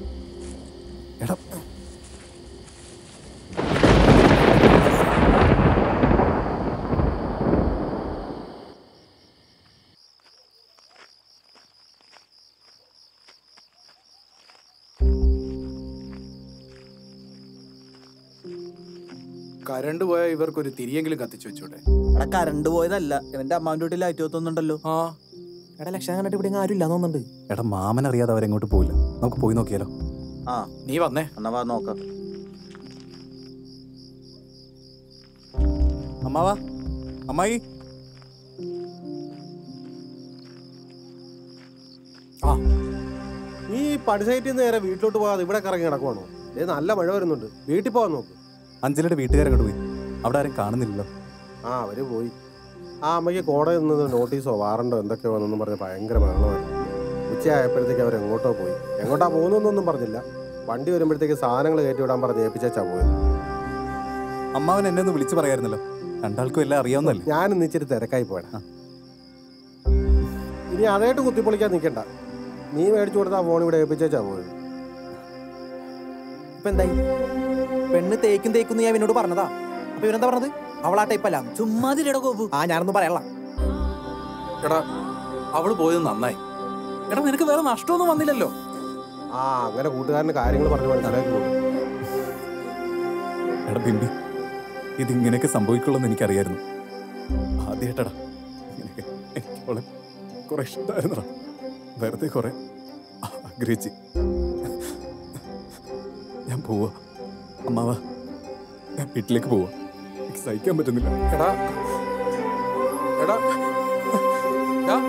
കരണ്ട് പോയാൽ ഇവർക്കൊരു തിരിയെങ്കിലും കത്തിച്ചു വെച്ചോട്ടെ എടാ കറണ്ട് പോയതല്ല ഇവന്റെ അമ്മാവിന്റെ വീട്ടിൽ ലൈറ്റ് കത്തുന്നുണ്ടല്ലോ ആ എടാ ലക്ഷം കണ്ടിട്ട് ഇവിടെ ആരും ഇല്ല തോന്നുന്നുണ്ട് എടാ മാമൻ അറിയാതെ അവരെങ്ങോട്ട് പോയില്ല നമുക്ക് പോയി നോക്കിയാലോ ആ നീ വന്നേ എന്നാ വാ നോക്കാം അമ്മാവാ അമ്മായി ആ നീ പടിസൈറ്റിൽ നിന്ന് നേരെ വീട്ടിലോട്ട് പോകാതെ ഇവിടെ കറങ്ങി കിടക്കുവാണോ ഏ നല്ല മഴ വരുന്നുണ്ട് വീട്ടിൽ പോകാൻ നോക്ക് അഞ്ജലിയുടെ വീട്ടുകാരങ്ങോട്ട് പോയി അവിടെ ആരും കാണുന്നില്ലല്ലോ ആ അവര് പോയി ആ അമ്മയ്ക്ക് കോടതിയിൽ നിന്ന് നോട്ടീസോ വാറണ്ടോ എന്തൊക്കെയോ വന്നെന്ന് പറഞ്ഞ് ഭയങ്കര ബഹളമായിരുന്നു ഉച്ചയായപ്പോഴത്തേക്ക് അവർ എങ്ങോട്ടോ പോയി എങ്ങോട്ടാ പോകുന്നൊന്നും പറഞ്ഞില്ല വണ്ടി വരുമ്പോഴത്തേക്ക് സാധനങ്ങൾ കയറ്റി വിടാൻ പറഞ്ഞ് ഏൽപ്പിച്ചാ പോയത് അമ്മാവൻ എന്നെ ഒന്ന് വിളിച്ചു പറയായിരുന്നല്ലോ രണ്ടാൾക്കും എല്ലാം അറിയാവുന്നല്ലേ ഞാൻ ഇന്ന് ഇച്ചിരി തിരക്കായി പോയടാ ഇനി അതായിട്ട് കുത്തിപ്പൊളിക്കാൻ നിൽക്കണ്ട നീ മേടിച്ചു കൊടുത്ത ആ ഫോൺ ഇവിടെ ഏൽപ്പിച്ചാ പോയത് ഇപ്പൊ എന്തായി പെണ്ണ് തേക്കും തേക്കും ഞാൻ ഇവനോട് പറഞ്ഞതാ അപ്പൊ ഇവനെന്താ പറഞ്ഞത് അവളാ ടൈപ്പല്ല ചുമ്മാ തിരിയുടെ കോപ്പ് ആ ഞാനൊന്നും പറയല്ല എടാ അവള് പോയത് നന്നായി എടാ നിനക്ക് വേറെ നഷ്ടമൊന്നും വന്നില്ലല്ലോ ആ അങ്ങനെ കൂട്ടുകാരന് കാര്യങ്ങൾ പറഞ്ഞു മനസ്സിലാക്കി കൊടുക്കും എടാ ബിംബി ഇതിങ്ങനെയൊക്കെ സംഭവിക്കുള്ളൂ എന്ന് എനിക്കറിയായിരുന്നു ആദ്യമായിട്ടടാ ഇങ്ങനെയൊക്കെ എനിക്ക് അവളെ കുറെ ഇഷ്ടമായിരുന്നടാ വെറുതെ കുറെ ആഗ്രഹിച്ച് ഞാൻ പോവാ അമ്മാവാ ഞാൻ വീട്ടിലേക്ക് പോവാ എനിക്ക് സഹിക്കാൻ പറ്റുന്നില്ല എടാ എടാ എടാ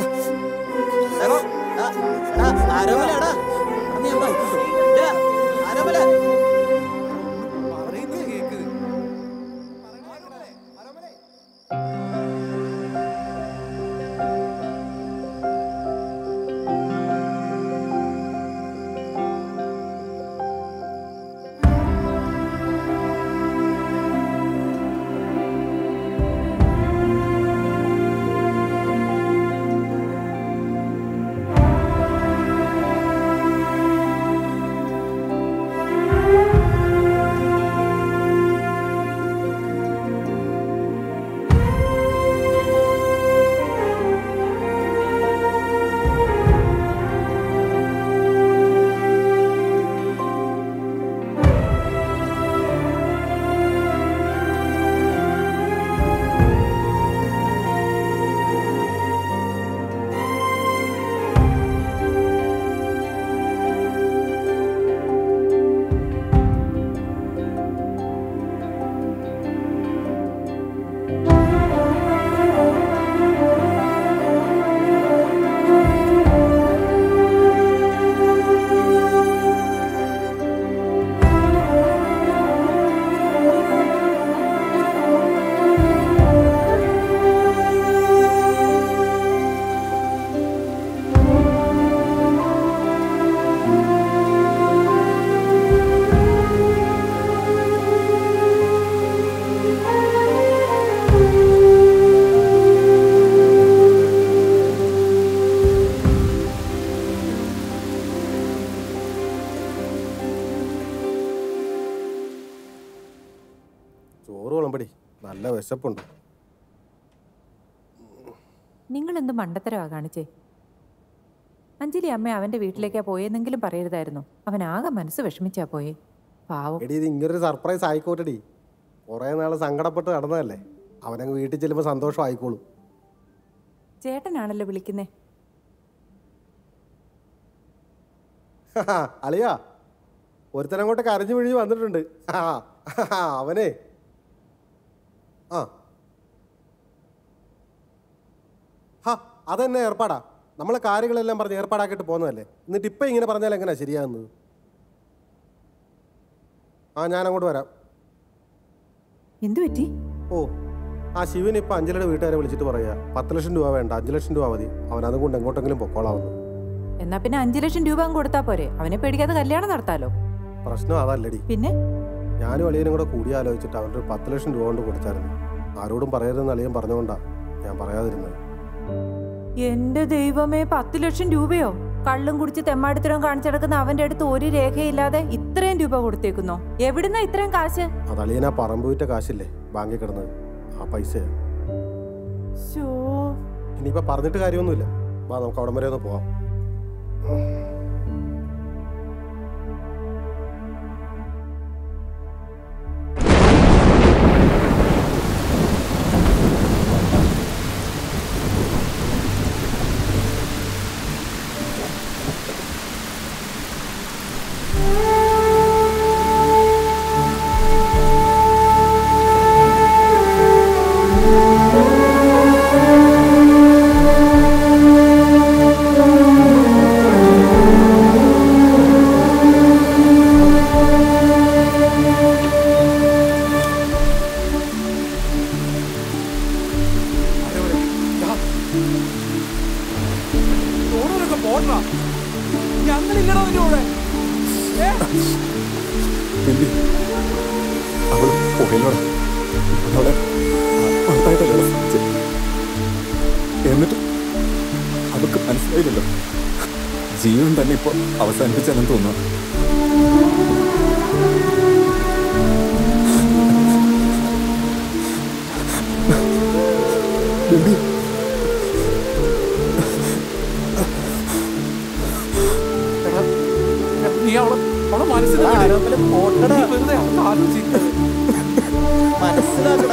ആരോമല എടാ നീ എന്താ ഡാ, ആരോമല ചോറ് വിളമ്പടി നല്ല വിശപ്പുണ്ട് നിങ്ങൾ എന്ത് മണ്ടത്തരവാ കാണിച്ചേ അഞ്ജലി അമ്മ അവന്റെ വീട്ടിലേക്കാ പോയെന്നെങ്കിലും പറയരുതായിരുന്നു അവൻ ആകെ മനസ്സ് വിഷമിച്ചാ പോയെ പാവം എടി ഇത് ഇങ്ങനൊരു സർപ്രൈസ് ആയിക്കോട്ടെടി കുറേ നാൾ സങ്കടപ്പെട്ട് നടന്നതല്ലേ അവനങ്ങ് വീട്ടിൽ ചെല്ലുമ്പോൾ സന്തോഷം ആയിക്കോളും ചേട്ടനാണല്ലോ വിളിക്കുന്നേ അളിയാ ഒരുത്തനങ്ങോട്ട് കരഞ്ഞു പിഴിഞ്ഞ് വന്നിട്ടുണ്ട് ആ അവനെ ആ ഹാ അതെന്നെ ഏർപ്പാടാ നമ്മൾ കാര്യങ്ങളെല്ലാം പറഞ്ഞ് ഏർപ്പാടാക്കിയിട്ട് പോകുന്നതല്ലേ എന്നിട്ട് ഇപ്പം ഇങ്ങനെ പറഞ്ഞാൽ എങ്ങനെയാ ശരിയാകുന്നത് ആ ഞാൻ അങ്ങോട്ട് വരാം എന്തു പറ്റി ഓ ആ ശിവൻ ഇപ്പൊ അഞ്ജലിയുടെ വീട്ടുകാരെ വിളിച്ചിട്ട് പറയാ പത്ത് ലക്ഷം രൂപ വേണ്ട അഞ്ച് ലക്ഷം രൂപ മതി അവൻ അതും കൊണ്ട് എങ്ങോട്ടെങ്കിലും പൊക്കോളാവുന്നു എന്നാ പിന്നെ അഞ്ചു ലക്ഷം രൂപ അങ്ങ് കൊടുത്താ പോരെ അവനെ പേടിക്കാതെ കല്യാണം നടത്താലോ പ്രശ്നം അതല്ലടി പിന്നെ ഞാനും അളിയനും കൂടെ കൂടി ആലോചിച്ചിട്ട് അവൻ്റെ ഒരു പത്ത് ലക്ഷം രൂപ കൊണ്ട് കൊടുത്തായിരുന്നു ആരോടും പറയരുതെന്ന് അളിയൻ പറഞ്ഞുകൊണ്ടാ ഞാൻ പറയാതിരുന്നത് എന്റെ ദൈവമേ പത്ത് ലക്ഷം രൂപയോ കള്ളും കുടിച്ച് തെമ്മാടിത്തരം കാണിച്ചെടുക്കുന്ന അവന്റെ അടുത്ത് ഒരു രേഖയില്ലാതെ ഇത്രയും രൂപ കൊടുത്തേക്കുന്നോ എവിടുന്നാ ഇത്രയും കാശ് അത് അളിയൻ ആ പറമ്പ് വിറ്റ കാശില്ലേ ബാങ്കിൽ കിടന്നത് ആ പൈസ ശോ ഇനിയിപ്പോ പറഞ്ഞിട്ട് കാര്യമൊന്നുമില്ല വാ നമുക്ക് അവിടം വരെ ഒന്ന് പോവാം ഓടൊക്കെ പോട്ടാ ഞങ്ങളില്ലടാ നിന്റെ കൂടെ ഏ? എന്തി അവള് പോയല്ലോടാ അവളെ ഉറപ്പായിട്ടല്ലോ എന്നിട്ട് അവൾക്ക് മനസ്സിലായില്ലല്ലോ ജീവൻ തന്നെ ഇപ്പൊ അവസാനിപ്പിച്ചെന്ന് തോന്നുന്നു ബേബി എടാ, നീ അവളെ അവളെ മനസ്സിൽ എടാ, ആരോമലും പോട്ടെടാ. വെറുതെ അവൾക്ക് ആലോചിക്കുന്നത് മനസ്സിലാക്കടാ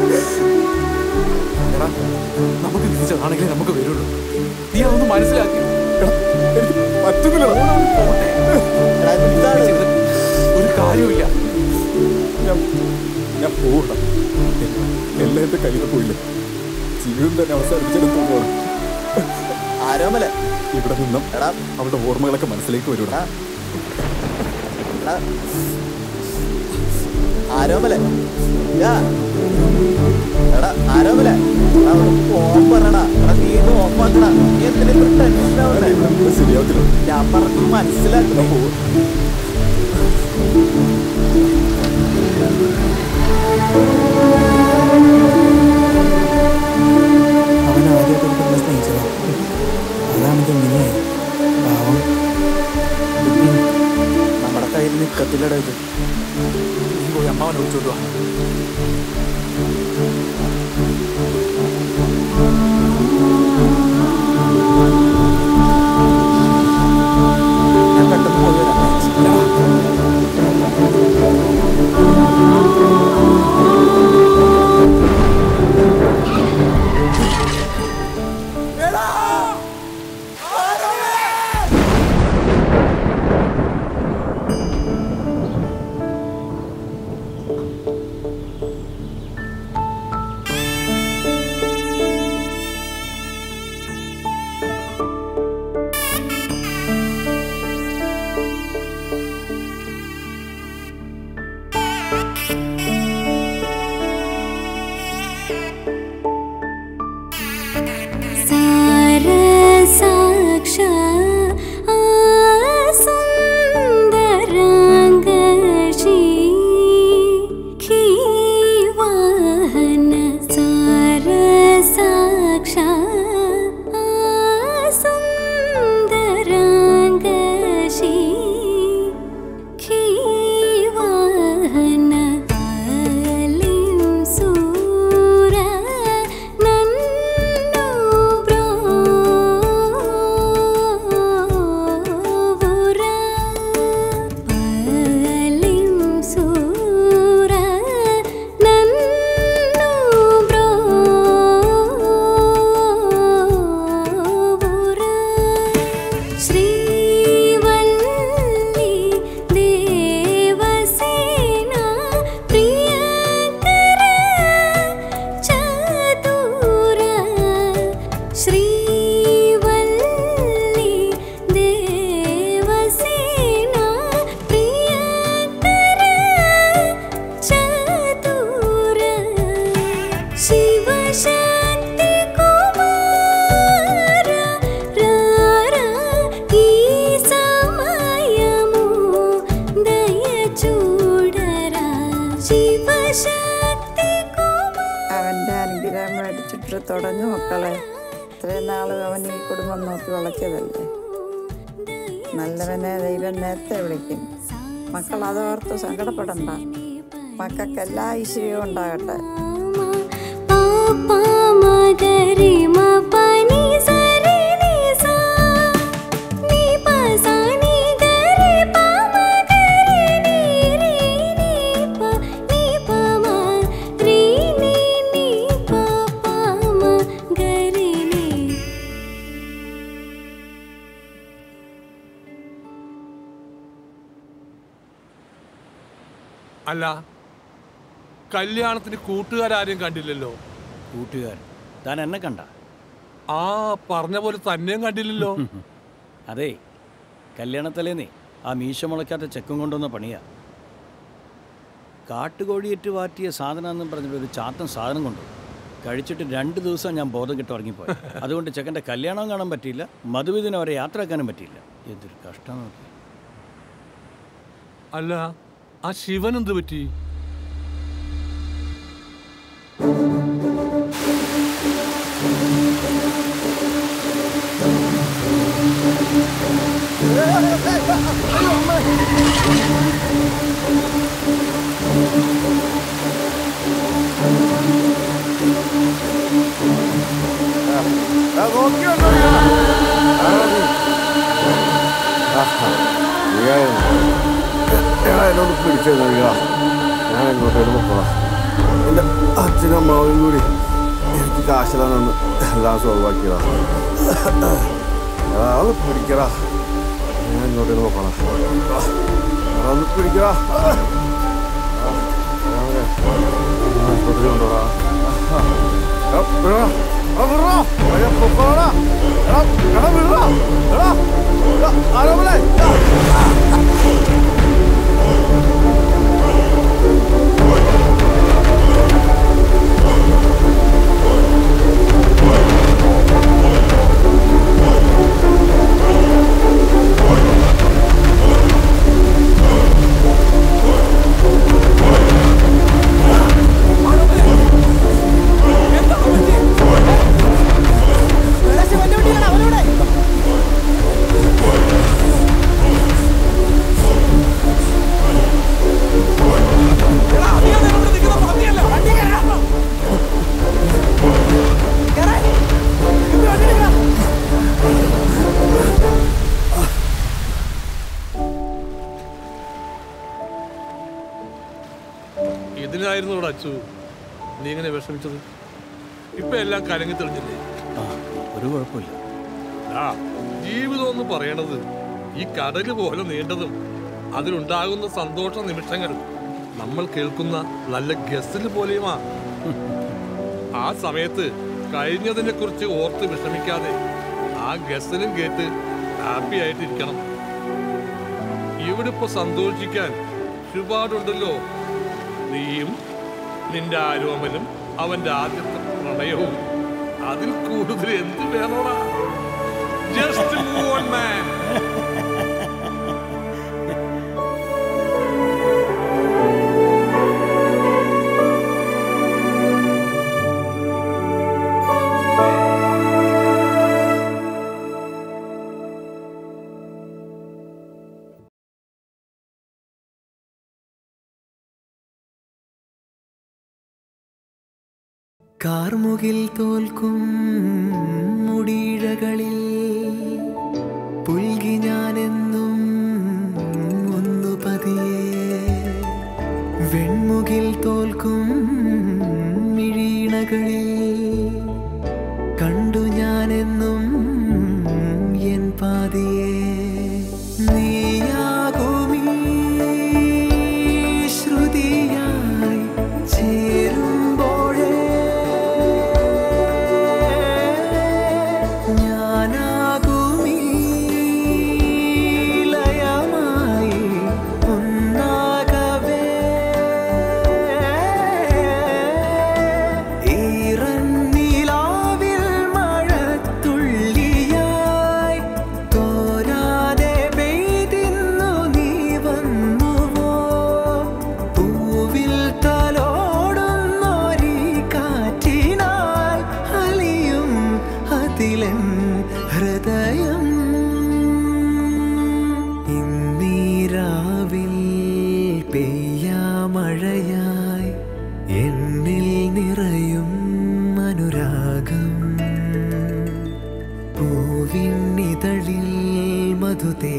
എടാ നമുക്ക് വിധിച്ചതാണെങ്കിലേ നമുക്ക് വരുള്ളൂ നീ അതൊന്ന് മനസ്സിലാക്കി ഒരു കാര്യമില്ല ഞാൻ ഞാൻ പോകണ്ട എല്ലാം എന്റെ കയ്യിൽ പോയില്ല ജീവിതം തന്നെ അവസാനിപ്പിച്ചെന്ന് തോന്നുന്നു ആരോമല ഇവിടെ നിന്നും അവളുടെ ഓർമ്മകളൊക്കെ മനസ്സിലേക്ക് വരൂടാ ആരോമല എടാ ആരോമല ഓഫ് പറയടാ എടാ നീ ഇത് ഓഫാക്കടാ നീ എന്തിനാ ഇത്ര ടെൻഷൻ ആവണേ ശരിയാവത്തില്ല ഞാൻ പറഞ്ഞു മനസ്സിലാക്കണേ അവൻ ആദ്യമായിട്ട് ഒരു പെണ്ണെ സ്നേഹിച്ചതാ അതാണെങ്കിൽ ഇങ്ങനെയായി പാവം ഉം. നമ്മുടെ കയ്യിൽ നിൽക്കത്തില്ലടാ ഇത് നീ പോയി അമ്മാവനെ വിളിച്ചോണ്ട് വാ ഞാൻ പെട്ടെന്ന് പോയി വരാം ആ തുടങ്ങു മക്കളെ ഇത്രയും നാൾ അവൻ ഈ കുടുംബം നോക്കി വളയ്ക്കതല്ലേ നല്ലവനെ ദൈവം നേരത്തെ വിളിക്കും മക്കൾ അതോർത്ത് സങ്കടപ്പെടണ്ട മക്കൾക്ക് എല്ലാ ഐശ്വര്യവും ഉണ്ടാകട്ടെ അല്ല കല്യാണത്തിന് കൂട്ടുകാരും കണ്ടില്ലല്ലോ കൂട്ടുകാരൻ താൻ എന്നെ കണ്ട ആ പറഞ്ഞ പോലെ തന്നെയും കണ്ടില്ലല്ലോ അതെ കല്യാണത്തലേന്നേ ആ മീശ മുളയ്ക്കാത്ത ചെക്കും കൊണ്ടുവന്ന പണിയാ കാട്ടുകോഴിയേറ്റ് വാറ്റിയ സാധനം എന്നും പറഞ്ഞിട്ട് ഒരു ചാത്തൻ സാധനം കൊണ്ടുവന്നു കഴിച്ചിട്ട് രണ്ട് ദിവസം ഞാൻ ബോധം കിട്ടി ഉറങ്ങിപ്പോയി അതുകൊണ്ട് ചെക്കൻ്റെ കല്യാണം കാണാൻ പറ്റിയില്ല മധുവിധിനെ അവരെ യാത്രയാക്കാനും പറ്റിയില്ല എന്തൊരു കഷ്ടം നോക്കി അല്ല ആ ശിവൻ എന്ത് പറ്റി എന്നോട് പിടിച്ചു നൽകുക ഞാൻ എങ്ങോട്ടേലും പോകാം എൻ്റെ അച്ഛനും അമ്മാവും കൂടി എനിക്ക് കാശ് തന്നു എല്ലാം സോൾവാക്കിയതാ എടാ ഒന്ന് പിടിക്കടാ ഞാൻ എങ്ങോട്ടേലും പോകണം എടാ ഒന്ന് പിടിക്കടാ ആശുപത്രി കൊണ്ടുപോടാ എടാ വിടടാ എടാ വിടടാ എടാ ഞാൻ പൊക്കോളാടാ എടാ എടാ വിടടാ എടാ എടാ ആരോമലേ ഇതിനായിരുന്നു ഇവിടെ അച്ചു നീ ഇങ്ങനെ വിഷമിച്ചത് ഇപ്പൊ എല്ലാം കലങ്ങി തെളിഞ്ഞില്ലേ ഒരു കുഴപ്പമില്ല ആ ജീവിതം എന്ന് പറയണത് ഈ കടല് പോലെ നീണ്ടതും അതിലുണ്ടാകുന്ന സന്തോഷ നിമിഷങ്ങൾ നമ്മൾ കേൾക്കുന്ന നല്ല ഗസൽ പോലെയുമാ ആ സമയത്ത് കഴിഞ്ഞതിനെ കുറിച്ച് ഓർത്ത് വിഷമിക്കാതെ ആ ഗസലും കേട്ട് ഹാപ്പി ആയിട്ടിരിക്കണം ഇവിടെ ഇപ്പൊ സന്തോഷിക്കാൻ ഒരുപാടുണ്ടല്ലോ നീയും നിന്റെ ആരോമലും അവന്റെ ആദ്യത്തെ പ്രണയവും അതിൽ കൂടുതൽ എന്ത് വേണോടാ ജസ്റ്റ് മൂവ് ഓൺ മാൻ കാർമുകിൽ തോൽക്കും മുടിയിഴകളിൽ പുൽകി ഞാനെന്നും ഒന്നു പതിയെ വെൺമുകിൽ തോൽക്കും മിഴീണകളിൽ കണ്ടു ഞാനെന്നും എൻ പാതിയെ നീയാകുമീ ശ്രുതിയായി ചേരുമ്പോഴേ ഞാനാകുമീ ലയമായി ഒന്നാകവേ ഈ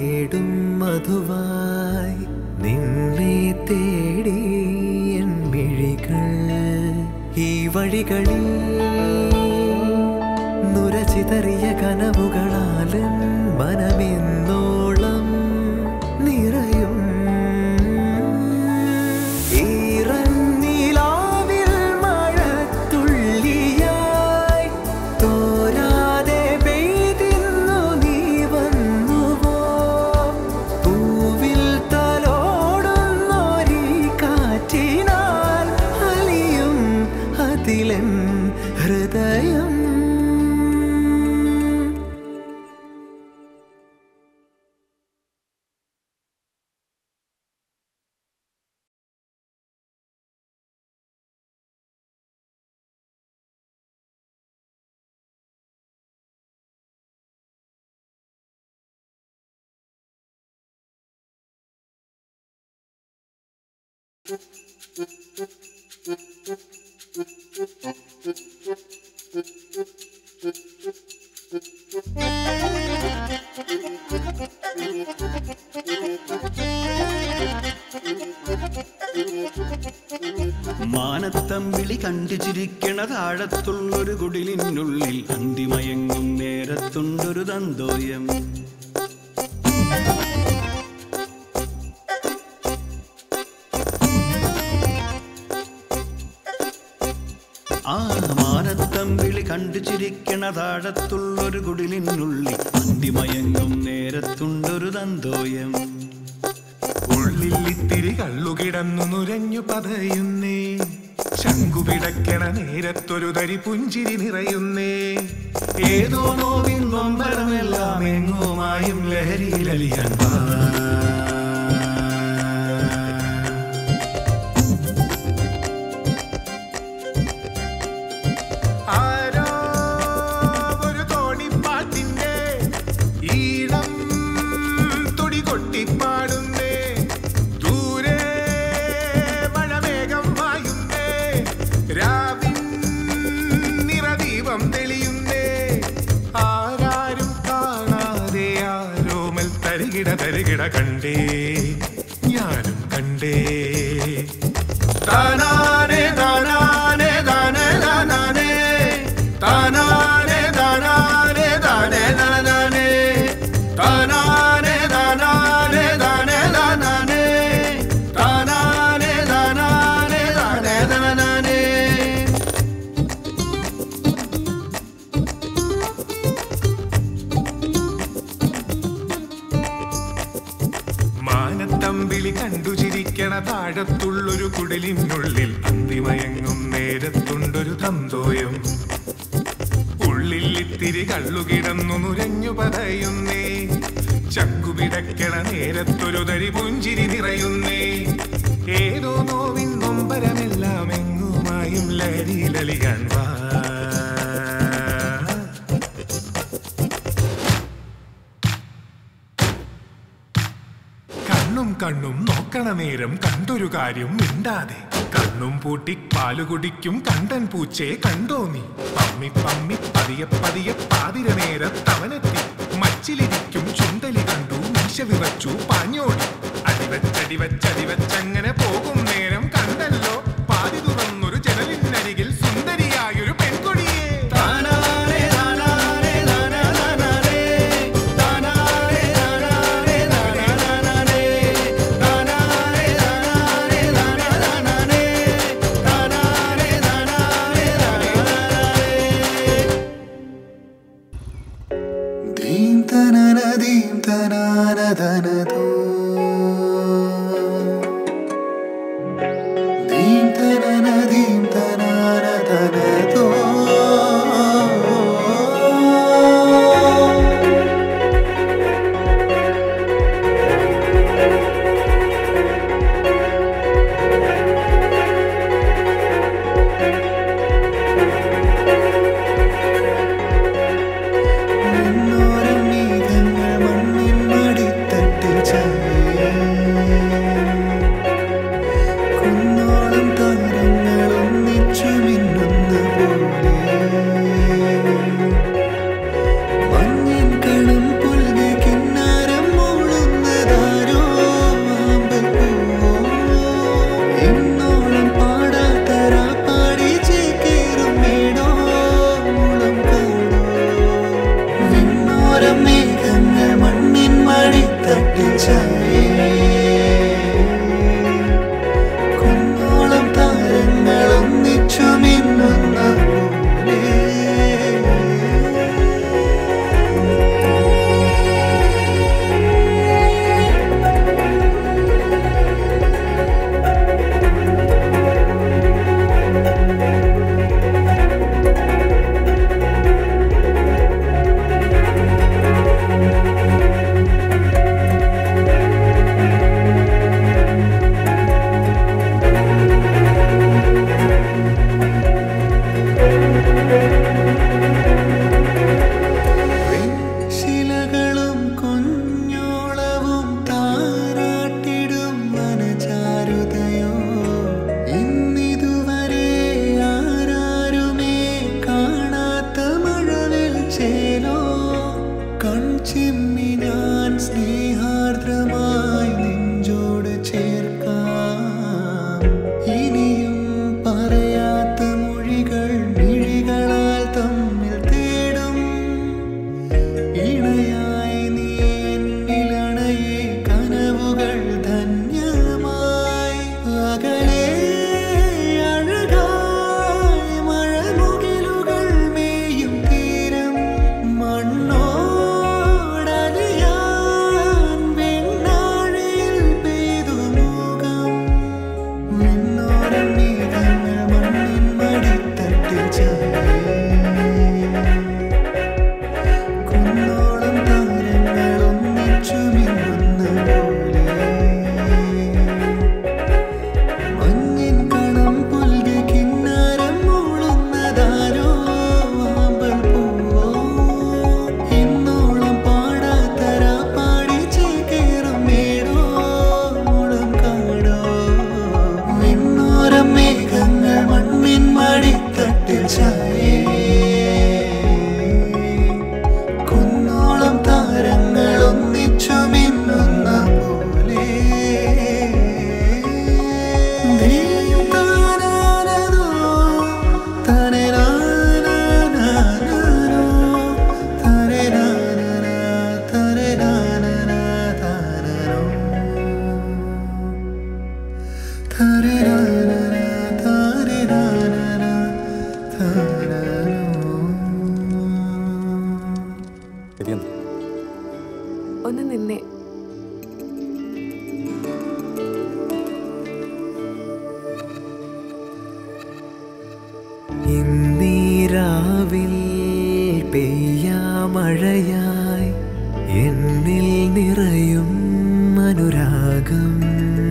തേടും മധുവായി നിന്നെ തേടി എൻ മിഴികൾ ഈ വഴികളിൽ നുരചിതറിയ കനവുകളാലും മനമെന്നോളം നിറയും ഈറന്നിലാവിൽ മഴത്തുള്ളിയായി തോരാതെ പെയ്തിന്നു നീ വന്നുവോ പൂവിൽ തലോടുന്നൊരീ കാറ്റിനാൽ അലിയും അതിലൻ ഹൃദയം മാനത്തം വിളി കണ്ടു ചിരിക്കണ താഴത്തുള്ളൊരു കുടിലിനുള്ളിൽ അന്തിമയങ്ങും നേരത്തുണ്ടൊരു തന്തോയം ആ മാനത്തം വിളി കണ്ടു ചിരിക്കണ താഴത്തുള്ളൊരു കുടിലിനുള്ളിൽ അന്തിമയങ്ങും നേരത്തുണ്ടൊരു തന്തോയം ഉള്ളിൽ ഇത്തിരി കള്ളുകിടന്നു നുരഞ്ഞു പതയുന്നേ ശങ്കുപിടക്കണ നേരത്തൊരു തരി പുഞ്ചിരി നിറയുന്നേ ഏതോ നോവിൻ നൊമ്പരമെല്ലാം എങ്ങുമായും ലഹരിയിലലിയാൻ വാ. ആരോ ഒരു തോണിപ്പാട്ടിന്റെ ഈണം തുടി കൊട്ടിപ്പാടുന്നേ ദൂരെ മഴമേഘം വായുന്നേ രാവിൻ നിറദീപം തെളിയുന്നേ ആരാരും കാണാതെ ആരോമൽ തരികിട തരികിട കണ്ടേ ഞാനും കണ്ടേ താനാനെ താനാനെ താനേ താനാനെ താനാനെ താനാനെ താനേ താനാനെ താനാനെ താനാനെ താനേ താനാനെ താനാനെ താനാനെ താനേ താനാനെ മാനത്തമ്പിളി കണ്ടു ചിരിക്കണ താഴത്തുള്ളൊരു കുടലിനുള്ളിൽ അന്തിമയങ്ങും നേരത്തുണ്ടൊരു തന്തോയം ഉള്ളിൽ ഇത്തിരി കള്ളുകിടന്നു നുരഞ്ഞു പതയുന്നേ ചക്കുപിടക്കണ നേരത്തൊരു തരി പുഞ്ചിരി നിറയുന്നേ ഏതോ നോവിൻ നൊമ്പരമെല്ലാം എങ്ങുമായും ലഹരിയിലലിയാൻ വാ കണ്ണും കണ്ണും നോക്കണ നേരം കണ്ടൊരു കാര്യം മിണ്ടാതെ കണ്ണും പൂട്ടി പാല് കുടിക്കും കണ്ടൻ പൂച്ചയെ കണ്ടോ നീ പമ്മി പമ്മി പതിയെ പതിയെ പാതിര നേരത്തവനെത്തി മച്ചിലിരിക്കും ചുണ്ടലി കണ്ടു മീശ വിറച്ചു പാഞ്ഞോടി അടിവച്ചടിവച്ചടിവച്ചങ്ങനെ പോകും നേരം കണ്ടല്ലോ പാതി തുറന്നൊരു ജനലിനരികിൽ സുന്ദരിയായൊരു പെൺകൊടിയെ താനാനെ താനാനെ താനാ താനാനേ താനാനെ താനാനെ താനാ താനാനേ താനാനെ താനാനെ താനാനേ താനാനെ താനാനേ ധീം തനന ധീം തനാന ധനതോ ധീം തനന ധീം തനാന ധനതോ നിന്നോരം മേഘങ്ങൾ മണ്ണിൻ മടിത്തട്ടിൽ ചാരി അനുരാഗം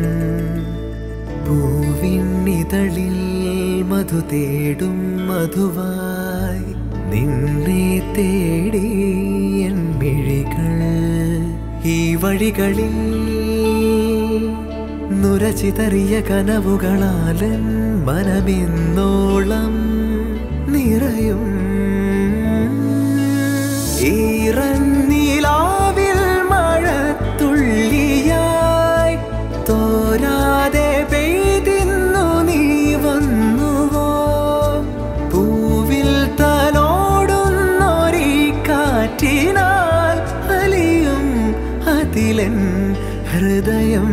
പൂവിന്നിതളിൽ മധു തേടും മധുവായി നിന്നെ തേടി എൻ മിഴികൾ ഈ വഴികളിൽ നുരചിതറിയ കനവുകളാലൻ മനമെന്നോളം നിറയും ഈറന്നീലാവിൽ മഴത്തുള്ളിയായി തോരാതെ പെയ്തിന്നു നീ വന്നുവോ പൂവിൽ തലോടുന്നൊരീ കാറ്റിനാൽ അലിയും അതിലൻ ഹൃദയം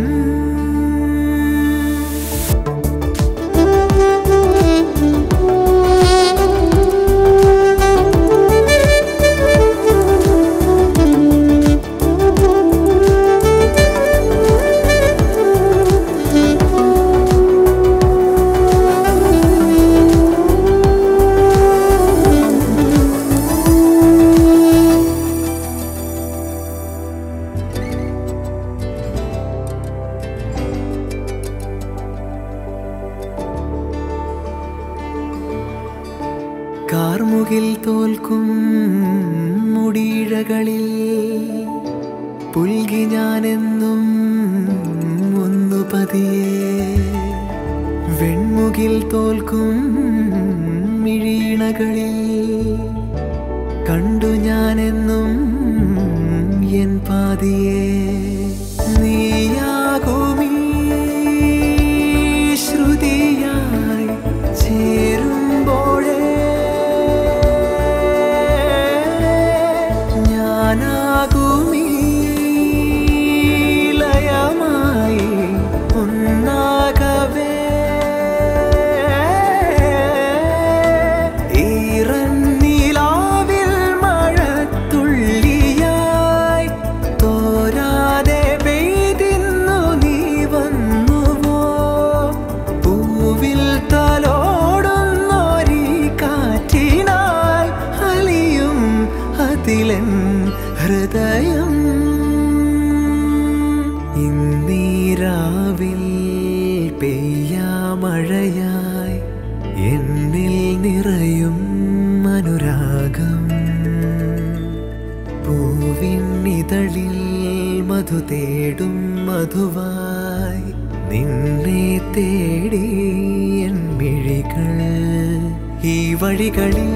കാർമുകിൽ തോൽക്കും മുടിയിഴകളിൽ പുൽകി ഞാനെന്നും ഒന്നു പതിയെ വെൺമുകിൽ തോൽക്കും മിഴീണകളിൽ കണ്ടു ഞാനെന്നും എൻ പാതിയെ നീയാകുമീ ശ്രുതിയായി ചേരുമ്പോഴേ ഞാനാകുമീ ലയമായി ഒന്നാകവേ ഈറന്നീലാവിൽ മഴത്തുള്ളിയായി തോരാതെ പെയ്തിന്നു നീ വന്നുവോ പൂവിൽ തലോടുന്നൊരീ കാറ്റിനാൽ അലിയും അതിലൻ ഹൃദയം ഇന്നീരാവിൽ പെയ്യാമഴയായി എന്നിൽ നിറയും അനുരാഗം പൂവിന്നിതളിൽ മധു തേടും മധുവായി നിന്നെ തേടി എൻ മിഴികൾ ഈ വഴികളിൽ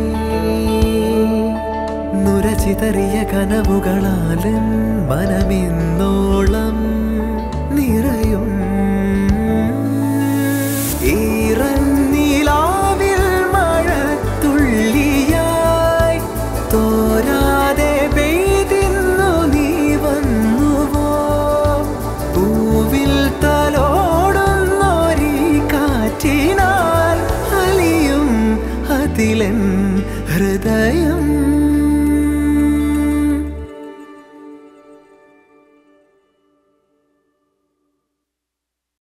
നുരചിതറിയ കനവുകളാലൻ മനമെന്നോളം നിറയും ഈറന്നീലാവിൽ മഴത്തുള്ളിയായി തോരാതെ പെയ്തിന്നു നീ വന്നുവോ പൂവിൽ തലോടുന്നൊരീ കാറ്റിനാൽ അലിയും അതിലൻ ഹൃദയം